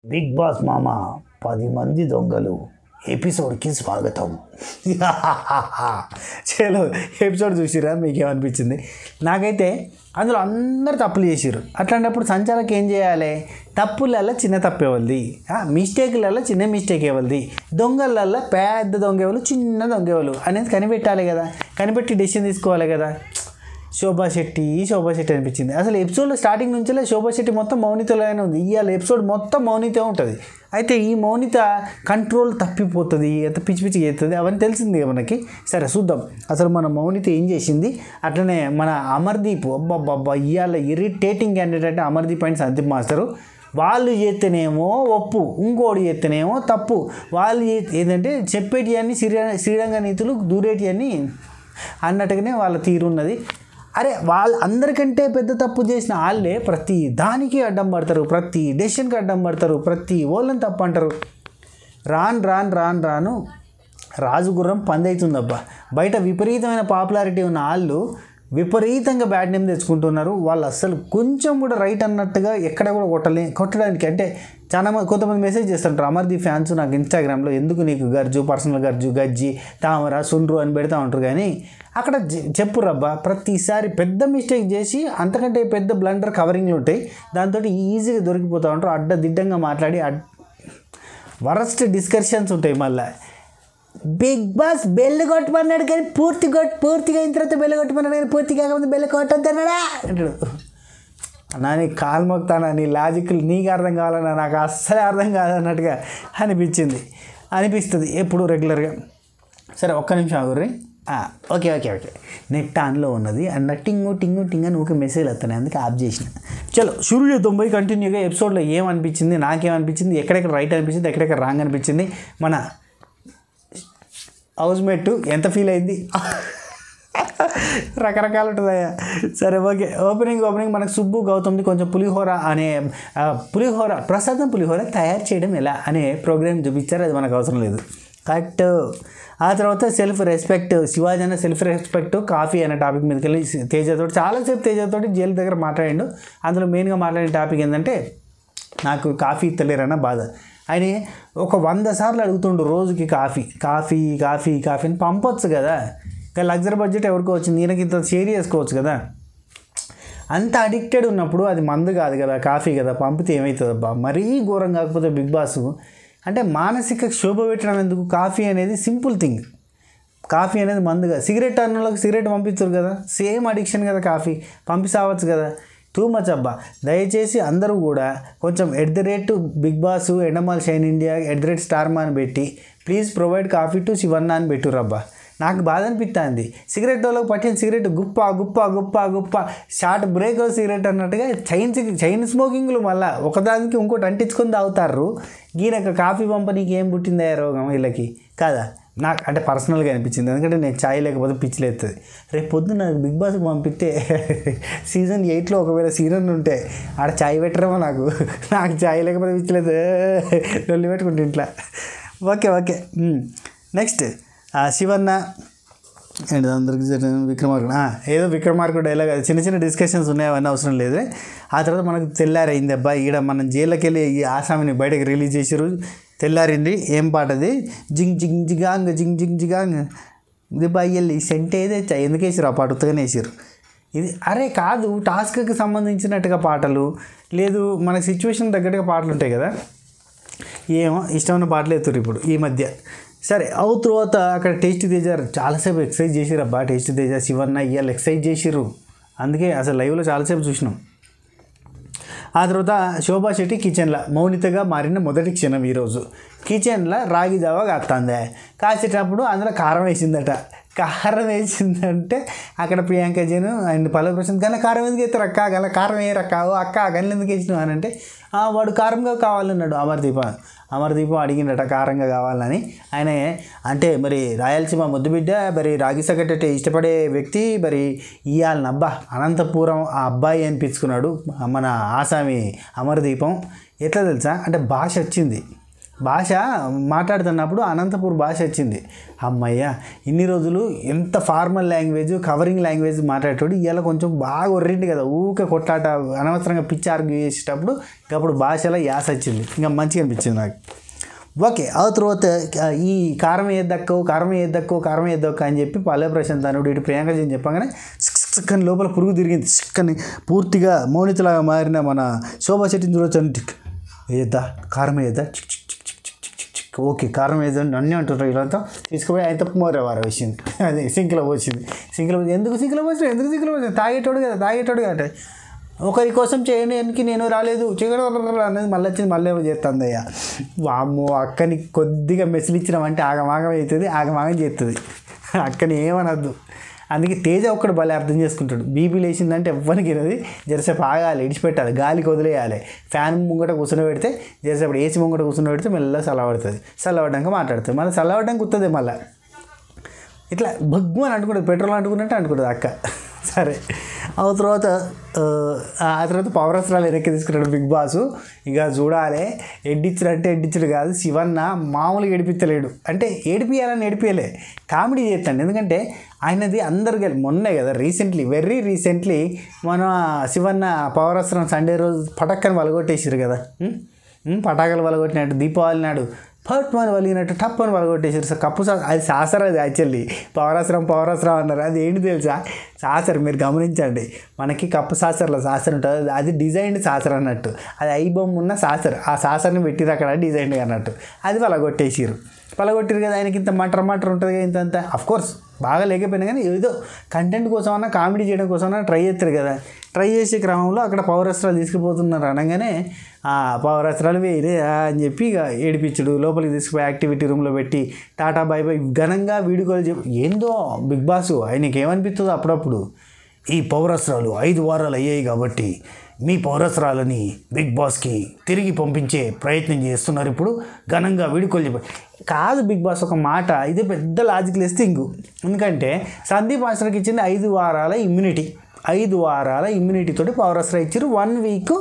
Big boss మామ పది మంది దొంగలు ఎపిసోడ్కి స్వాగతం చలో ఎపిసోడ్ చూసిరా మీకు ఏమనిపించింది నాకైతే అందులో అందరు తప్పులు చేసిర్రు అట్లాంటప్పుడు సంచాలకి ఏం చేయాలి తప్పులల్లో చిన్న తప్పు ఇవ్వద్ది మిస్టేక్లలో చిన్న మిస్టేక్ ఇవ్వద్ది దొంగలల్లో పెద్ద దొంగ ఎవరు చిన్న దొంగ ఎవరు అనేది కనిపెట్టాలి కదా కనిపెట్టి డెసిషన్ తీసుకోవాలి కదా శోభా శెట్టి శోభా శెట్టి అనిపించింది అసలు ఎపిసోడ్లో స్టార్టింగ్ నుంచే శోభా శెట్టి మొత్తం మౌనితలోనే ఉంది ఇవాళ ఎపిసోడ్ మొత్తం మౌనిత ఉంటుంది అయితే ఈ మౌనిత కంట్రోల్ తప్పిపోతుంది ఎంత పిచ్చి పిచ్చి చేస్తుంది అవన్నీ తెలిసింది కదా మనకి సరే చూద్దాం అసలు మన మౌనిత ఏం చేసింది అట్లనే మన అమర్దీప్ అబ్బబ్బబ్బా ఇవాళ ఇరిటేటింగ్ క్యాండిడేట్ అంటే అమర్దీప్ అండ్ సందీప్ మాస్టరు వాళ్ళు చేస్తేనేమో ఒప్పు ఇంకోటి చేస్తేనేమో తప్పు వాళ్ళు చే- ఏంటంటే చెప్పేటి అన్ని శ్రీ శ్రీరంగ నీతులు దూరేటి అన్ని అన్నట్టుగానే వాళ్ళ తీరు ఉన్నది అరే వాళ్ళ అందరికంటే పెద్ద తప్పు చేసిన వాళ్ళే ప్రతి దానికి అడ్డం పడతారు ప్రతి డెసిషన్కి అడ్డం పడతారు ప్రతి వాళ్ళని తప్పు అంటారు రాను రాను రాను రాను రాజుగుర్రం పందవుతుందబ్బా బయట విపరీతమైన పాపులారిటీ ఉన్న వాళ్ళు విపరీతంగా బ్యాడ్ నేమ్ తెచ్చుకుంటున్నారు వాళ్ళు అస్సలు కొంచెం కూడా రైట్ అన్నట్టుగా ఎక్కడ కూడా కొట్టలే కొట్టడానికి అంటే చాలా మంది కొంతమంది మెసేజ్ చేస్తుంటారు అమర్దీప్ ఫ్యాన్స్ నాకు ఇన్స్టాగ్రామ్లో ఎందుకు నీకు గర్జు పర్సనల్ గర్జు గజ్జి తామర సుండ్రు అని పెడతా ఉంటారు కానీ అక్కడ చె- చెప్పు రబ్బా ప్రతిసారి పెద్ద మిస్టేక్ చేసి అంతకంటే పెద్ద బ్లండర్ కవరింగ్లు ఉంటాయి దాంతో ఈజీగా దొరికిపోతూ ఉంటారు అడ్డదిడ్డంగా మాట్లాడి అడ్ వరస్ట్ డిస్కషన్స్ ఉంటాయి మళ్ళీ బిగ్ బాస్ బెల్ కొట్టమన్నాడు కానీ పూర్తి కొట్ పూర్తిగా అయిన తర్వాత బెల్ల కొట్టమన్నాడు కానీ పూర్తి కాకముందు బెల్ల కొట్టొద్దన్నాడా అంటాడు నా నీ కాలు మొక్తానా నీ లాజిక్ నీకు అర్థం కావాలన్నా నాకు అస్సలే అర్థం కాదన్నట్టుగా అనిపించింది అనిపిస్తుంది ఎప్పుడు రెగ్యులర్గా సరే ఒక్క నిమిషం ఆగుర్రి ఆ, ఓకే ఓకే ఓకే నెట్ ఆన్లో ఉన్నది అండ్ టింగు టింగు టింగ్ అని ఊకే మెసేజ్ వస్తున్నాయి అందుకే ఆఫ్ చేసిన చలో షురూ చేద్దాం పోయి కంటిన్యూగా ఎపిసోడ్లో ఏమనిపించింది నాకేమనిపించింది ఎక్కడెక్కడ రైట్ అనిపించింది ఎక్కడెక్కడ రాంగ్ అనిపించింది మన హౌస్ మేట్ ఎంత ఫీల్ అయింది రకరకాలు ఉంటుందయ్యా సరే ఓకే ఓపెనింగ్ ఓపెనింగ్ మనకు సుబ్బు గౌతమ్ది కొంచెం పులిహోర అనే ఆ, పులిహోర ప్రసాదం పులిహోర తయారు చేయడం ఎలా అనే ప్రోగ్రామ్ చూపించారు అది మనకు అవసరం లేదు కరెక్ట్ ఆ తర్వాత సెల్ఫ్ రెస్పెక్ట్ శివాజీ అన్న సెల్ఫ్ రెస్పెక్ట్ కాఫీ అనే టాపిక్ మీదకి వెళ్ళి తేజతో చాలాసేపు తేజతో జైలు దగ్గర మాట్లాడిండు అందులో మెయిన్గా మాట్లాడిన టాపిక్ ఏంటంటే నాకు కాఫీ ఇస్తలేరన్న బాధ ఆయన ఒక వంద సార్లు అడుగుతుండు రోజుకి కాఫీ కాఫీ కాఫీ కాఫీ అని పంపొచ్చు కదా ఇంకా లగ్జరీ బడ్జెట్ ఎవరికో వచ్చింది ఈయనకి ఇంత షేర్ చేసుకోవచ్చు కదా అంత అడిక్టెడ్ ఉన్నప్పుడు అది మందు కాదు కదా కాఫీ కదా పంపితే ఏమవుతుంది అబ్బా మరీ ఘోరం కాకపోతే బిగ్ బాస్ అంటే మానసిక శోభ పెట్టడం ఎందుకు కాఫీ అనేది సింపుల్ థింగ్ కాఫీ అనేది మందుగా సిగరెట్ అన్నోళ్ళకి సిగరెట్ పంపించరు కదా సేమ్ అడిక్షన్ కదా కాఫీ పంపిస్తావచ్చు కదా టూ మచ్ అబ్బా దయచేసి అందరూ కూడా కొంచెం at the rate Bigg Boss Endemol Shine India at the rate Star Maa అని పెట్టి please provide coffee to Shivanna అని పెట్టురబ్బా నాకు బాధ అనిపిస్తుంది సిగరెట్ వాళ్ళకి పట్టిన సిగరెట్ గుప్ప గుప్ప గుప్ప గుప్ప షార్ట్ బ్రేక్ సిగరెట్ అన్నట్టుగా చైన్ సిగ- చైన్ స్మోకింగ్లు మళ్ళీ ఒకదానికి ఇంకోటి అంటించుకొని తాగుతారు గీనక కాఫీ పంపనీకి ఏం పుట్టిందా రోగం వీళ్ళకి కాదా నాకు అంటే పర్సనల్గా అనిపించింది ఎందుకంటే నేను ఛాయ్ లేకపోతే పిచ్చిలేస్తుంది రేపు పొద్దున్న నాకు బిగ్ బాస్కి పంపిస్తే సీజన్ ఎయిట్లో ఒకవేళ సీజన్ ఉంటే ఆడ ఛాయ్ పెట్టరేమో నాకు నాకు ఛాయ్ లేకపోతే పిచ్చిలేదు లొల్లి పెట్టుకుంటే ఇంట్లో okay okay next Shivanna and అందరికి విక్రమార్కుడు ఆ, ఏదో విక్రమార్కుడు డైలాగ్ అది చిన్న చిన్న డిస్కషన్స్ ఉన్నాయి అవన్నీ అవసరం లేదు ఆ తర్వాత మనకు తెల్లారైంది అబ్బా ఈడ మనం జైల్లోకి వెళ్ళి ఈ ఆసామిని బయటకు రిలీజ్ చేసారు తెల్లారింది ఏం పాట అది జింగ్ జింగ్ జిగాంగ్ జింగ్ జింగ్ జిగాంగ్ ఇది బయ్యల్లి సెంట్ ఏదే ఎందుకు వేసారు ఆ పాట ఉత్తగానే వేసారు ఇది అరే కాదు టాస్క్కి సంబంధించినట్టుగా పాటలు లేదు మన సిచ్యువేషన్ తగ్గట్టుగా పాటలు ఉంటాయి కదా ఏమో ఇష్టమైన పాటలు ఎత్తురు ఇప్పుడు ఈ మధ్య సరే అవు తర్వాత అక్కడ టేస్ట్ తేజ చాలాసేపు ఎక్సర్సైజ్ చేసిరు అబ్బా టేస్ట్ తేజ శివన్న ఇవాళ ఎక్సర్సైజ్ చేసిర్రు అందుకే అసలు లైవ్లో చాలాసేపు చూసినాం ఆ తర్వాత శోభా శెట్టి కిచెన్లో మౌనితగా మారిన మొదటి క్షణం ఈరోజు కిచెన్లో రాగి జావా కాస్తుంది కాసేటప్పుడు అందులో కారం వేసిందట కారం వేసిందంటే అక్కడ ప్రియాంక జను అండ్ పల్లవి ప్రశాంత్ గల కారం ఎందుకు వేస్తారు అక్క గల కారం ఏ రక్క ఓ అక్క గల్ల ఎందుకు వేసినావు అని అంటే "ఆ, వాడు కారంగా కావాలన్నాడు అమర్దీప అమర్దీపం అడిగిండట కారంగా కావాలని ఆయన అంటే మరి రాయలసీమ ముద్దుబిడ్డ మరి రాగి సగట్ ఇష్టపడే వ్యక్తి మరి ఇయాలని అబ్బా అనంతపురం ఆ అబ్బాయి అనిపించుకున్నాడు మన ఆసామి అమరదీపం ఎట్లా తెలుసా అంటే భాష వచ్చింది భాష మాట్లాడుతున్నప్పుడు అనంతపూర్ భాష వచ్చింది అమ్మయ్య ఇన్ని రోజులు ఎంత ఫార్మల్ లాంగ్వేజ్ కవరింగ్ లాంగ్వేజ్ మాట్లాడేటోడు ఇవాళ కొంచెం బాగా ఒర్రిండి కదా ఊకే కొట్లాట అనవసరంగా పిచ్చి ఆర్గ్యూ చేసేటప్పుడు ఇంకా అప్పుడు భాషలో యాస వచ్చింది ఇంకా మంచిగా అనిపించింది నాకు ఓకే ఆ తర్వాత ఆ, ఈ కారం ఏద్దక్కో కారం ఏద్దక్కో కారం ఏద్దక్క అని చెప్పి పల్లె ప్రశాంత్ అనుడు ఇటు ప్రియాంక జైన్ చెప్పగానే సిక్ సిక్ సిక్ అని లోపల పురుగు తిరిగింది సిక్ అని పూర్తిగా మౌనితలాగా మారిన మన శోభా శెట్టిని చూడొచ్చు టిక్ ఏద్దా కారం ఏద్దా చిక్ చిక్ చిక్ చిక్ చిక్ చిక్ చిక్ చిక్ ఓకే కారం ఏదని అన్నీ అంటుంటారు వీళ్ళంతా తీసుకుపోయి ఆయన తప్పు మోరే వారు వచ్చింది అదే సింక్లో వచ్చింది సింక్లో పోసి ఎందుకు సింక్లో పోసిన ఎందుకు సింక్లో పోసిన తాగేటోడు కదా తాగేటోడు కదా ఒకరి కోసం చేయడానికి నేను రాలేదు చేయడం అనేది మళ్ళీ వచ్చింది మళ్ళీ ఏమో చేస్తుంది అయ్యా వామ్మో అక్కని కొద్దిగా మెసిల్ ఇచ్చినామంటే ఆగమాగం అవుతుంది ఆగమాగం చేస్తుంది అక్కని ఏమనద్దు అందుకే తేజ ఒక్కడు భలే అర్థం చేసుకుంటాడు బీపీ లేచిందంటే ఎవ్వరికి ఇరది జరసేపు ఆగాలి ఇడిచిపెట్టాలి గాలికి వదిలేయాలి ఫ్యాన్ ముంగట కూర్చుని పెడితే జరసేపు ఏసీ ముంగట కూర్చుని పెడితే మెల్లగా చల్లబడుతుంది చల్లబడ్డాక మాట్లాడుతుంది మళ్ళీ చల్లబడ్డానికి కుత్తది మళ్ళీ ఇట్లా భగ్గు అని అంటుకుంటుంది పెట్రోల్ అంటుకున్నట్టు అంటుకుంటుంది అక్క సరే ఆ తర్వాత ఆ, ఆ తర్వాత పవర్ అస్త్రాలు వెనక్కి తీసుకున్నాడు బిగ్ బాస్ ఇక చూడాలి ఎడ్డిచ్చుడు అంటే ఎడ్డిచ్చుడు కాదు శివన్న మామూలుగా ఏడిపించలేడు అంటే ఏడిపియాలని ఏడిపియలే కామెడీ చేస్తాడు ఎందుకంటే ఆయనది అందరికి మొన్నే కదా రీసెంట్లీ వెరీ రీసెంట్లీ మన శివన్న పవర్ అస్త్రం సండే రోజు పటక్కని వలగొట్టేసారు కదా ఉం? ఉం, పటాకులు వలగొట్టినట్టు దీపావళి నాడు ఫట్ అని వలిగినట్టు టప్ అని వలగొట్టేసారు సార్ కప్పు సా అది సాసర్ అది యాక్చువల్లీ పవరాసరం పవరాసరం అన్నారు అది ఏంటి తెలుసా సాసర్ మీరు గమనించండి మనకి కప్పు సాసర్లో సాసర్ ఉంటుంది అది డిజైన్డ్ సాసర్ అన్నట్టు అది ఐ బొమ్మ ఉన్న సాసర్ ఆ సాసర్ని పెట్టిరు అక్కడ డిజైన్డ్ అన్నట్టు అది వలగొట్టేసిరు పలగొట్టిరు కదా ఆయనకి ఇంత మటర్ మటర్ ఉంటుంది కదా ఇంత అంత అఫ్ కోర్స్ బాగా లేకపోయినా కానీ ఏదో కంటెంట్ కోసమన్నా కామెడీ చేయడం కోసమన్నా ట్రై చేస్తారు కదా ట్రై చేసే క్రమంలో అక్కడ పౌరస్త్రాలు తీసుకుపోతున్నారు అనగానే ఆ పౌరస్త్రాలు వేరే అని చెప్పి ఇక ఏడిపించడు లోపలికి తీసుకుపోయి యాక్టివిటీ రూమ్లో పెట్టి టాటా బై బై ఘనంగా వీడియో కాల్ చెప్పి ఏందో బిగ్ బాస్ ఆయనకి ఏమనిపిస్తుందో అప్పుడప్పుడు ఈ పౌరస్త్రాలు ఐదు వారాలు అయ్యాయి కాబట్టి మీ పౌరస్త్రాలని బిగ్ బాస్కి తిరిగి పంపించే ప్రయత్నం చేస్తున్నారు ఇప్పుడు ఘనంగా వీడుకోలు చెప్పి కాదు బిగ్ బాస్ ఒక మాట ఇది పెద్ద లాజికల్ థింగ్ ఎందుకంటే సందీప్ మాస్టర్కి ఇచ్చింది ఐదు వారాల ఇమ్యూనిటీ ఐదు వారాల ఇమ్యూనిటీ తోటి పౌరస్త్ర ఇచ్చారు వన్ వీక్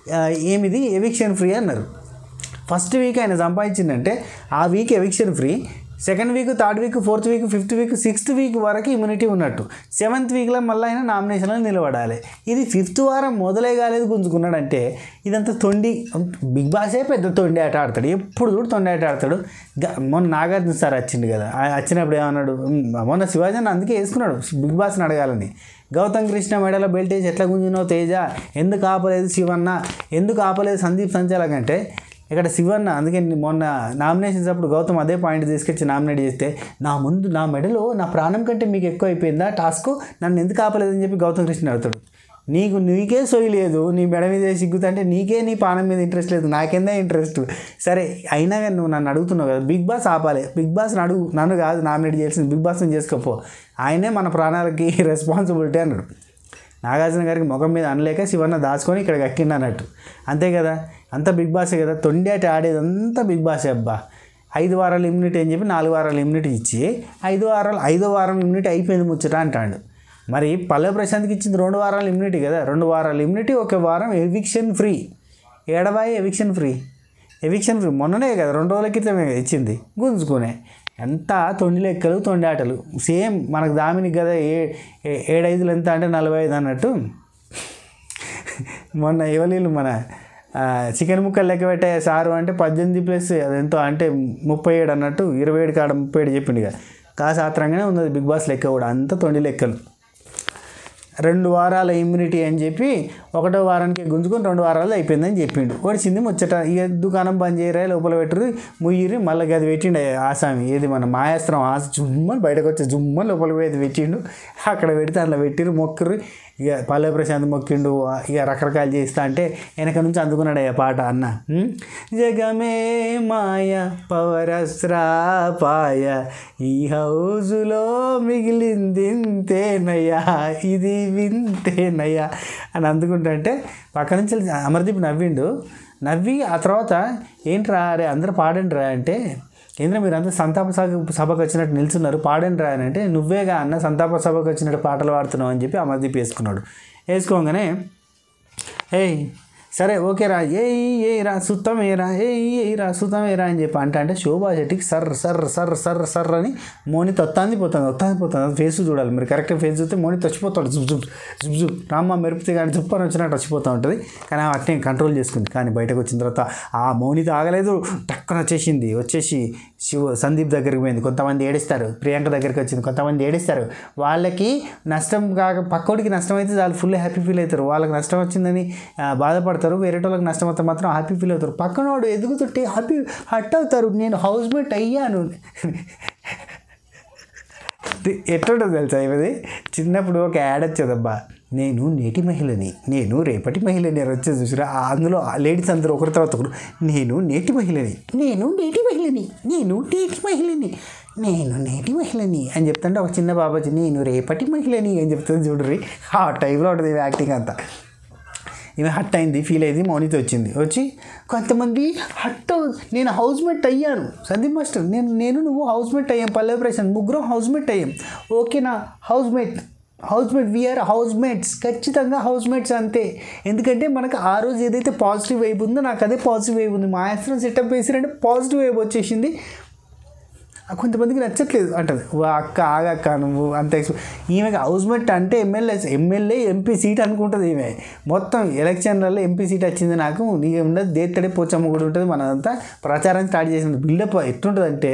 ఏమిది ఎవిక్షన్ ఫ్రీ అన్నారు ఫస్ట్ వీక్ ఆయన సంపాదించిందంటే ఆ week eviction free second week third week fourth week fifth week sixth week వరకు ఇమ్యూనిటీ ఉన్నట్టు సెవెంత్ వీక్లో మళ్ళీ ఆయన నామినేషన్లో నిలబడాలి ఇది ఫిఫ్త్ వారం మొదలే కాలేదు గుంజుకున్నాడంటే ఇదంతా తొండి బిగ్ బాసే పెద్ద తొండి ఆట ఆడతాడు ఎప్పుడు చూడు తొండి ఆట ఆడతాడు గ- మొన్న నాగార్జున సార్ వచ్చింది కదా ఆయన వచ్చినప్పుడు ఏమన్నాడు "ఉమ్, మొన్న శివాజీ అందుకే వేసుకున్నాడు బిగ్ బాస్ని అడగాలని గౌతమ్ కృష్ణ మెడలో బెల్ట్ వేసి ఎట్లా గుంజినావు తేజ ఎందుకు ఆపలేదు శివన్న ఎందుకు ఆపలేదు సందీప్ సంచాలక్ అంటే ఇక్కడ శివన్న అందుకే మొన్న నామినేషన్స్ అప్పుడు గౌతమ్ అదే పాయింట్ తీసుకొచ్చి నామినేట్ చేస్తే నా ముందు నా మెడలో నా ప్రాణం కంటే మీకు ఎక్కువ అయిపోయిందా టాస్క్ నన్ను ఎందుకు ఆపలేదని చెప్పి గౌతమ్ కృష్ణ అడుగుతాడు నీకు నీకే సొయ్యి లేదు నీ మెడ మీద సిగ్గుతుంటే నీకే నీ పానం మీద ఇంట్రెస్ట్ లేదు నాకెందా ఇంట్రెస్ట్ సరే అయినా కానీ నువ్వు నన్ను అడుగుతున్నావు కదా బిగ్ బాస్ ఆపాలి బిగ్ బాస్ని అడుగు నన్ను కాదు నామినేట్ చేయాల్సింది బిగ్ బాస్ని చేసుకోపో ఆయనే మన ప్రాణాలకి రెస్పాన్సిబిలిటీ అన్నాడు నాగార్జున గారికి ముఖం మీద అనలేక శివన్న దాచుకొని ఇక్కడ కక్కిండు అన్నట్టు అంతే కదా అంత బిగ్ బాసే కదా తొండేటి ఆడేది అంతా బిగ్ బాసే అబ్బా ఐదు వారాలు ఇమ్యూనిటీ అని చెప్పి నాలుగు వారాలు ఇమ్యూనిటీ ఇచ్చి ఐదు వారాలు ఐదో వారం ఇమ్యూనిటీ అయిపోయింది ముచ్చట అంటాడు మరి పల్లె ప్రశాంత్కి ఇచ్చింది రెండు వారాలు ఇమ్యూనిటీ కదా రెండు వారాలు ఇమ్యూనిటీ ఒక వారం ఎవిక్షన్ ఫ్రీ ఏడవాయి ఎవిక్షన్ ఫ్రీ ఎవిక్షన్ ఫ్రీ మొన్ననే కదా రెండు రోజుల క్రితమే కదా ఇచ్చింది గుంజుకునే ఎంత తొండి లెక్కలు తొండి ఆటలు సేమ్ మనకు దామినికి కదా ఏ ఏ- ఏడైదులు ఎంత అంటే నలభై ఐదు అన్నట్టు మొన్న ఎవలీలు మన ఆ, చికెన్ ముక్కలు లెక్క పెట్టే సారు అంటే పద్దెనిమిది ప్లస్ అదెంతో అంటే ముప్పై ఏడు అన్నట్టు ఇరవై ఏడు కాడ ముప్పై ఏడు చెప్పిండు ఇక కాసాత్రంగానే ఉన్నది బిగ్ బాస్ లెక్క కూడా అంత తొండి లెక్కలు రెండు వారాల ఇమ్యూనిటీ అని చెప్పి ఒకటో వారానికి గుంజుకొని రెండు వారాలు అయిపోయిందని చెప్పిండు వచ్చింది ముచ్చట ఇక దుకాణం బంద్ చేయరా లోపల పెట్టరు ముయ్యిరి మళ్ళీ అది పెట్టిండు ఆసామి ఏది మన మాయాస్త్రం ఆశ జుమ్మని బయటకు వచ్చి జుమ్మని లోపల పోయి అది పెట్టిండు అక్కడ పెడితే అందులో పెట్టిరు మొక్కరు ఇక పల్లె ప్రశాంత్ మొక్కిండు ఇక రకరకాలు చేస్తా అంటే వెనక నుంచి అందుకున్నాడు అయ్యా పాట అన్న ఉం? జగమే మాయ పవరస్రాపాయ ఈ హౌజులో మిగిలిందింతేనయ్యా ఇది వింతేనయ్యా అని అందుకుంటుంటే పక్క నుంచి వెళ్ళి అమర్దీప్ నవ్విండు నవ్వి ఆ తర్వాత ఏంట్రా అరే అందరూ పాడండి రా అంటే ఏంద్ర మీరు అంతా సంతాప సభ సభకు వచ్చినట్టు నిల్చున్నారు పాడండి రా అని అంటే నువ్వేగా అన్న సంతాప సభకు వచ్చినట్టు పాటలు పాడుతున్నావు అని చెప్పి అమర్దీప్ వేసుకున్నాడు వేసుకోగానే ఏయ్ సరే ఓకే రా ఏ ఏ రా సుత్తం ఏరా ఏ ఏ రా సుత్తం ఏరా అని చెప్పి అంటే అంటే శోభా శెట్టికి sir sir sir sir sir అని మోని తొత్తాంది పోతుంది వత్తాంది పోతుంది ఫేస్ చూడాలి మీరు కరెక్ట్గా ఫేస్ చూస్తే మోని చచ్చిపోతాడు జుబ్ జుబ్ జుబ్ జుబ్ రామ్మ మెరుపుతే కానీ జుప్ అని వచ్చినట్టు చచ్చిపోతూ ఉంటుంది కానీ ఆమె అట్నే కంట్రోల్ చేసుకుంది కానీ బయటకు వచ్చిన తర్వాత ఆ మౌని తాగలేదు టక్కున వచ్చేసింది వచ్చేసి శివ సందీప్ దగ్గరికి పోయింది కొంతమంది ఏడిస్తారు ప్రియాంక దగ్గరికి వచ్చింది కొంతమంది ఏడిస్తారు వాళ్ళకి నష్టం కాక పక్కోడికి నష్టం అయితే వాళ్ళు ఫుల్ హ్యాపీ ఫీల్ అవుతారు వాళ్ళకి నష్టం వచ్చిందని ఆ, బాధపడతారు వేరే వాళ్ళకి నష్టం అయితే మాత్రం హ్యాపీ ఫీల్ అవుతారు పక్కనోడు ఎదుగుతుంటే హ్యాపీ హట్ అవుతారు నేను హౌస్ మేట్ అయ్యాను ఎట్లుంటుంది తెలుసా ఇది చిన్నప్పుడు ఒక యాడ్ వచ్చేదబ్బా నేను నేటి మహిళని నేను రేపటి మహిళని అని వచ్చేది చూసిరా ఆ అందులో లేడీస్ అందరూ ఒకరి తర్వాత ఒకరు నేను నేటి మహిళని నేను నేటి మహిళని నేను నేటి మహిళని నేను నేటి మహిళని అని చెప్తుంటే ఒక చిన్న బాబాజీ నేను రేపటి మహిళని అని చెప్తుంది చూడరి ఆ టైంలో ఉంటుంది యాక్టింగ్ అంతా ఈమె హట్ అయింది ఫీల్ అయింది మౌనిత వచ్చింది వచ్చి కొంతమంది హట్ అవు- నేను హౌస్ మేట్ అయ్యాను సందీప్ మాస్టర్ నేను నేను నువ్వు హౌస్ మేట్ అయ్యాం పల్లవి ప్రశాంత్ ముగ్గురం హౌస్ మేట్ అయ్యాం ఓకేనా housemate housemate we're housemates ఖచ్చితంగా హౌస్ మేట్స్ అంతే ఎందుకంటే మనకు ఆ రోజు ఏదైతే పాజిటివ్ వైబ్ ఉందో నాకు అదే పాజిటివ్ వైబ్ ఉంది మా ఆశ్రమం సెటప్ వేసిరంటే పాజిటివ్ వైబ్ వచ్చేసింది ఆ కొంతమందికి నచ్చట్లేదు అంటది వా అక్క ఆగక్క నువ్వు అంత ఎక్స్పె ఈమెకి హౌస్మేట్ అంటే ఎమ్మెల్యే ఎమ్మెల్యే ఎంపీ సీట్ అనుకుంటుంది ఈమె మొత్తం ఎలక్షన్లలో ఎంపీ సీట్ వచ్చింది నాకు నీ ఉండదు దేత్తడే పోచమ్మ కూడా ఉంటుంది మనంతా ప్రచారం స్టార్ట్ చేసింది బిల్డప్ ఎట్లుంటుంది అంటే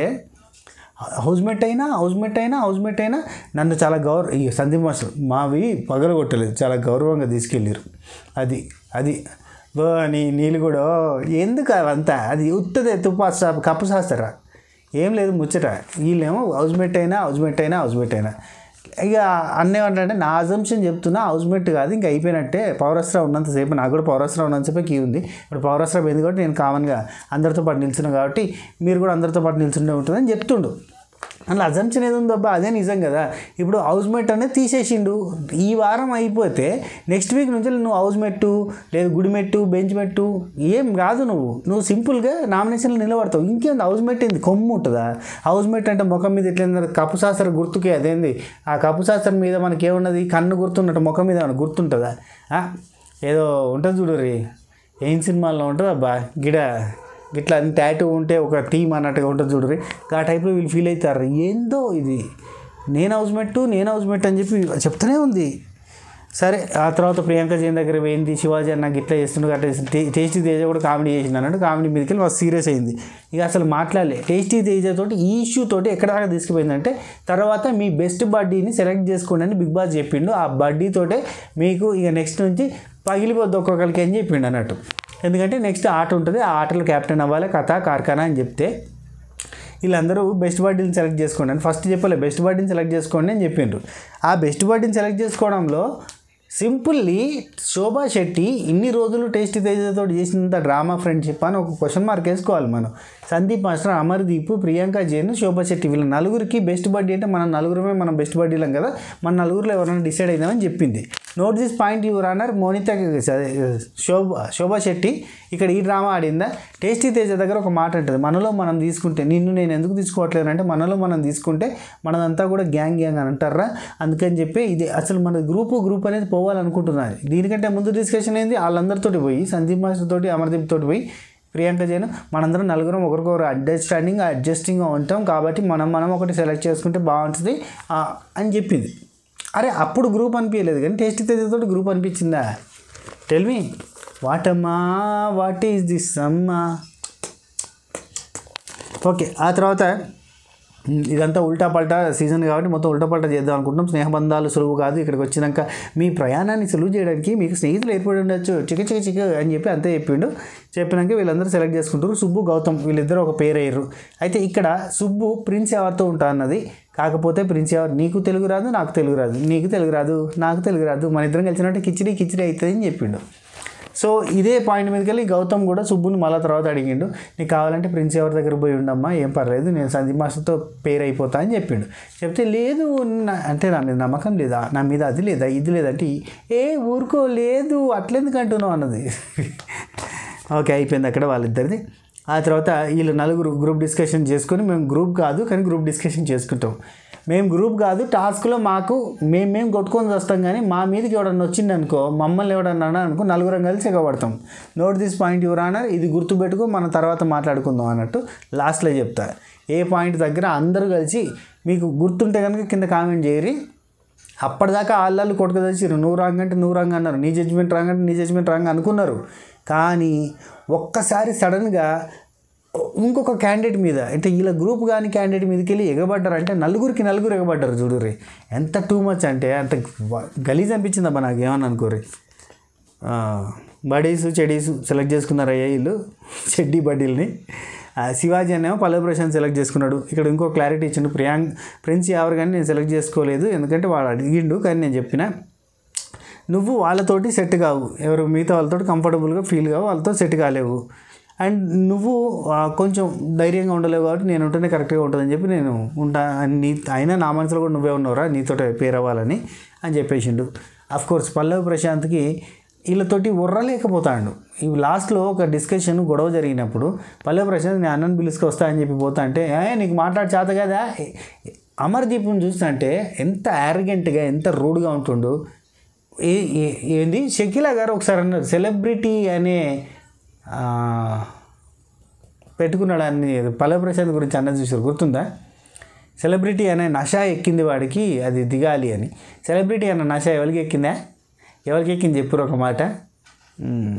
హౌస్మేట్ అయినా హౌస్మేట్ అయినా హౌస్మేట్ అయినా నన్ను చాలా గౌరవ ఈ సందీప్ మాస్టర్ మావి పగలగొట్టలేదు చాలా గౌరవంగా తీసుకెళ్ళారు అది అది బో నీ నీళ్ళు కూడా ఎందుకు అవంతా అది ఉత్తదే తుప్పా కప్పు శాస్తారా ఏం లేదు ముచ్చట వీళ్ళేమో హౌస్మేట్ అయినా హౌస్మేట్ అయినా హౌస్మేట్ అయినా ఇక అన్నేమంటే నా అజంప్షన్ చెప్తున్నా హౌస్మేట్ కాదు ఇంకా అయిపోయినట్టే పౌరస్త్రా ఉన్నంతసేపు నాకు కూడా పౌరస్త్రా ఉన్నంతసేపు కీ ఉంది ఇప్పుడు పౌరస్త్రా పోయింది కాబట్టి నేను కామన్గా అందరితో పాటు నిల్చున్నా కాబట్టి మీరు కూడా అందరితో పాటు నిల్చుండే ఉంటుందని చెప్తుండు అందులో అజంప్షన్ ఏది ఉందబ్బా అదే నిజం కదా ఇప్పుడు హౌస్ మేట్ అనేది తీసేసిండు ఈ వారం అయిపోతే నెక్స్ట్ వీక్ నుంచి నువ్వు హౌస్ మెట్టు లేదు గుడి మెట్టు బెంచ్ మెట్టు ఏం కాదు నువ్వు నువ్వు సింపుల్గా నామినేషన్లో నిలబడతావు ఇంకేంది హౌస్ మెట్ ఏంది కొమ్ము ఉంటుందా హౌస్ మెట్ అంటే ముఖం మీద ఎట్లా కప్పు శాస్త్రం గుర్తుకే అదేంది ఆ కప్పు శాస్త్రం మీద మనకి ఏమున్నది కన్ను గుర్తున్నట్టు ముఖం మీద ఏమన్నా గుర్తుంటుందా ఆ? ఏదో ఉంటుంది చూడు రీ ఏం సినిమాల్లో ఉంటుంది అబ్బా గిడ ఇట్లా అన్ని టాటూ ఉంటే ఒక టీం అన్నట్టుగా ఉంటుంది చూడరి ఆ టైప్లో వీళ్ళు ఫీల్ అవుతారు ఏందో ఇది నేను హౌస్ మెట్టు నేను హౌస్ మెట్ అని చెప్పి చెప్తూనే ఉంది సరే ఆ తర్వాత ప్రియాంక జైన్ దగ్గర పోయింది శివాజీ అన్న ఇట్లా చేస్తుండే అట్లా చేస్తుండు. టే- టేస్టీ తేజ కూడా కామెడీ చేసిండు అన్నట్టు కామెడీ మీదకి వెళ్ళి మస్తు సీరియస్ అయింది ఇక అసలు మాట్లాడలే టేస్టీ తేజ తోటి ఈ ఇష్యూ తోటి ఎక్కడ దాకా తీసుకుపోయిందంటే తర్వాత మీ బెస్ట్ బడ్డీని సెలెక్ట్ చేసుకోండి అని బిగ్ బాస్ చెప్పిండు ఆ బడ్డీ తోటే మీకు ఇక నెక్స్ట్ నుంచి పగిలిపోద్ది ఒక్కొక్కరికి అని చెప్పిండు అన్నట్టు ఎందుకంటే నెక్స్ట్ ఆట ఉంటుంది ఆ ఆటలో కెప్టెన్ అవ్వాలి కథ కార్ఖానా అని చెప్తే వీళ్ళందరూ బెస్ట్ బడ్డీని సెలెక్ట్ చేసుకోండి అని ఫస్ట్ చెప్పలే బెస్ట్ బడ్డీని సెలెక్ట్ చేసుకోండి అని చెప్పిండ్రు ఆ బెస్ట్ బడ్డీని సెలెక్ట్ చేసుకోవడంలో సింపుల్లీ శోభా శెట్టి ఇన్ని రోజులు టేస్టీ తేజతో చేసినంత డ్రామా ఫ్రెండ్షిప్ అని ఒక క్వశ్చన్ మార్క్ వేసుకోవాలి మనం సందీప్ మాస్టర్ అమర్దీప్ ప్రియాంక జైన్ శోభా శెట్టి వీళ్ళ నలుగురికి బెస్ట్ బడ్డీ అంటే మన నలుగురమే మనం బెస్ట్ బడ్డీలం కదా మన నలుగురిలో ఎవరైనా డిసైడ్ అయిదామని చెప్పింది note this point your honour Monitha Shobha Shobha Shetty ఇక్కడ ఈ డ్రామా ఆడిందా టేస్టీ తేజ దగ్గర ఒక మాట ఉంటుంది మనలో మనం తీసుకుంటే నిన్ను నేను ఎందుకు తీసుకోవట్లేదు అంటే మనలో మనం తీసుకుంటే మనదంతా కూడా గ్యాంగ్ గ్యాంగ్ అని అంటారా అందుకని చెప్పి ఇది అసలు మన గ్రూప్ గ్రూప్ అనేది పోవాలనుకుంటున్నారు దీనికంటే ముందు డిస్కషన్ ఏంది వాళ్ళందరితోటి పోయి సందీప్ మాస్టర్ తోటి అమర్దీప్ తోటి పోయి ప్రియాంక జైన్ మనందరం నలుగురం ఒకరికొకరు అండర్స్టాండింగ్ అడ్జస్టింగ్గా ఉంటాం కాబట్టి మనం మనం ఒకటి సెలెక్ట్ చేసుకుంటే బాగుంటుంది ఆ, అని చెప్పింది అరే అప్పుడు గ్రూప్ అనిపించలేదు కానీ టేస్టీ తేజతో గ్రూప్ అనిపించిందా టెల్ మీ వాట్ అమ్మా వాట్ ఈస్ దిస్ అమ్మా ఓకే ఆ తర్వాత ఉమ్, ఇదంతా ఉల్టా పల్టా సీజన్ కాబట్టి మొత్తం ఉల్టా పల్టా చేద్దాం అనుకుంటున్నాం స్నేహబంధాలు సులువు కాదు ఇక్కడికి వచ్చినాక మీ ప్రయాణాన్ని సులువు చేయడానికి మీకు స్నేహితులు ఏర్పడి ఉండొచ్చు చిక చిక చిక అని చెప్పి అంతే చెప్పిండు చెప్పినాక వీళ్ళందరూ సెలెక్ట్ చేసుకుంటారు సుబ్బు గౌతమ్ వీళ్ళిద్దరూ ఒక పేరు అయ్యారు అయితే ఇక్కడ సుబ్బు ప్రిన్స్ ఎవరితో ఉంటా అన్నది కాకపోతే ప్రిన్స్ ఎవరు నీకు తెలుగు రాదు నాకు తెలుగు రాదు నీకు తెలుగు రాదు నాకు తెలుగు రాదు మన ఇద్దరం కలిసినట్టు కిచిడి కిచిడి అవుతుంది అని చెప్పిండు సో ఇదే పాయింట్ మీదకి వెళ్ళి గౌతమ్ కూడా సుబ్బుని మళ్ళీ తర్వాత అడిగిండు నీకు కావాలంటే ప్రిన్స్ ఎవరి దగ్గర పోయి ఉండమ్మా ఏం పర్లేదు నేను సందీప్ మాస్టర్తో పేరు అయిపోతా అని చెప్పిండు చెప్తే లేదు నా- అంటే నా మీద నమ్మకం లేదా నా మీద అది లేదా ఇది లేదంటే ఏ ఊరుకో లేదు అట్లెందుకు అంటున్నావు అన్నది ఓకే అయిపోయింది అక్కడ వాళ్ళిద్దరిది ఆ తర్వాత వీళ్ళు నలుగురు గ్రూప్ డిస్కషన్ చేసుకొని మేము గ్రూప్ కాదు కానీ గ్రూప్ డిస్కషన్ చేసుకుంటాం మేము గ్రూప్ కాదు టాస్క్లో మాకు మేము మేము కొట్టుకొని వస్తాం కానీ మా మీదకి ఎవడన్నా వచ్చింది అనుకో మమ్మల్ని ఎవడన్నా అన్నా అనుకో నలుగురం కలిసి ఎగబడతాం note this point your honour ఇది గుర్తుపెట్టుకో మనం తర్వాత మాట్లాడుకుందాం అన్నట్టు లాస్ట్లో చెప్తా ఏ పాయింట్ దగ్గర అందరూ కలిసి మీకు గుర్తుంటే కనుక కింద కామెంట్ చేయరి అప్పటిదాకా ఆళ్ళు కొట్టుకు తెచ్చిర్రు నువ్వు రాంగ్ అంటే నువ్వు రాంగ్ అన్నారు నీ జడ్జిమెంట్ రాంగ్ అంటే నీ జడ్జిమెంట్ రాంగ్ అనుకున్నారు కానీ ఒక్కసారి సడన్గా ఇంకొక క్యాండిడేట్ మీద అంటే వీళ్ళ గ్రూప్ కానీ క్యాండిడేట్ మీదకి వెళ్ళి ఎగబడ్డారు అంటే నలుగురికి నలుగురు ఎగబడ్డారు చూడుర్రి ఎంత టూ మచ్ అంటే అంత వ- గలీజ్ అనిపించిందబ్బా నాకు ఏమని అనుకోరి బడీస్ చెడీస్ సెలెక్ట్ చేసుకున్నారయ్యా వీళ్ళు చెడ్డీ బడ్డీల్ని ఆ, శివాజీ అనేమో పల్లవి ప్రశాంత్ సెలెక్ట్ చేసుకున్నాడు ఇక్కడ ఇంకో క్లారిటీ ఇచ్చిండు ప్రియాంక్ ప్రిన్స్ ఎవరు కానీ నేను సెలెక్ట్ చేసుకోలేదు ఎందుకంటే వాడు అడిగిండు కానీ నేను చెప్పిన నువ్వు వాళ్ళతోటి సెట్ కావు ఎవరు మిగతా వాళ్ళతో కంఫర్టబుల్గా ఫీల్ కావు వాళ్ళతో సెట్ కాలేవు అండ్ నువ్వు ఆ, కొంచెం ధైర్యంగా ఉండలేవు కాబట్టి నేను ఉంటేనే కరెక్ట్గా ఉంటుందని చెప్పి నేను ఉంటా నీ అయినా నా మనసులో కూడా నువ్వే ఉన్నావురా నీతో పేరు అవ్వాలని అని చెప్పేసిండు అఫ్ కోర్స్ పల్లవి ప్రశాంత్కి వీళ్ళతోటి ఉర్రలేకపోతాడు ఈ లాస్ట్లో ఒక డిస్కషన్ గొడవ జరిగినప్పుడు పల్లవి ప్రశాంత్ నేను అన్నను పిలుచుకు వస్తా అని చెప్పి పోతా అంటే "ఏ, నీకు మాట్లాడి చేత కదా అమర్దీప్ని చూస్తుంటే ఎంత యారగెంట్గా ఎంత రూడ్గా ఉంటుండు ఏ ఏ- ఏంది షకీలా గారు ఒకసారి అన్నారు సెలబ్రిటీ అనే ఆ, పెట్టుకున్నాడు అని పల్లవి ప్రశాంత్ గురించి అన్నది చూసారు గుర్తుందా సెలబ్రిటీ అనే నష ఎక్కింది వాడికి అది దిగాలి అని సెలబ్రిటీ అన్న నష ఎవరికి ఎక్కిందా ఎవరికి ఎక్కింది చెప్పారు ఒక మాట మ్మ్.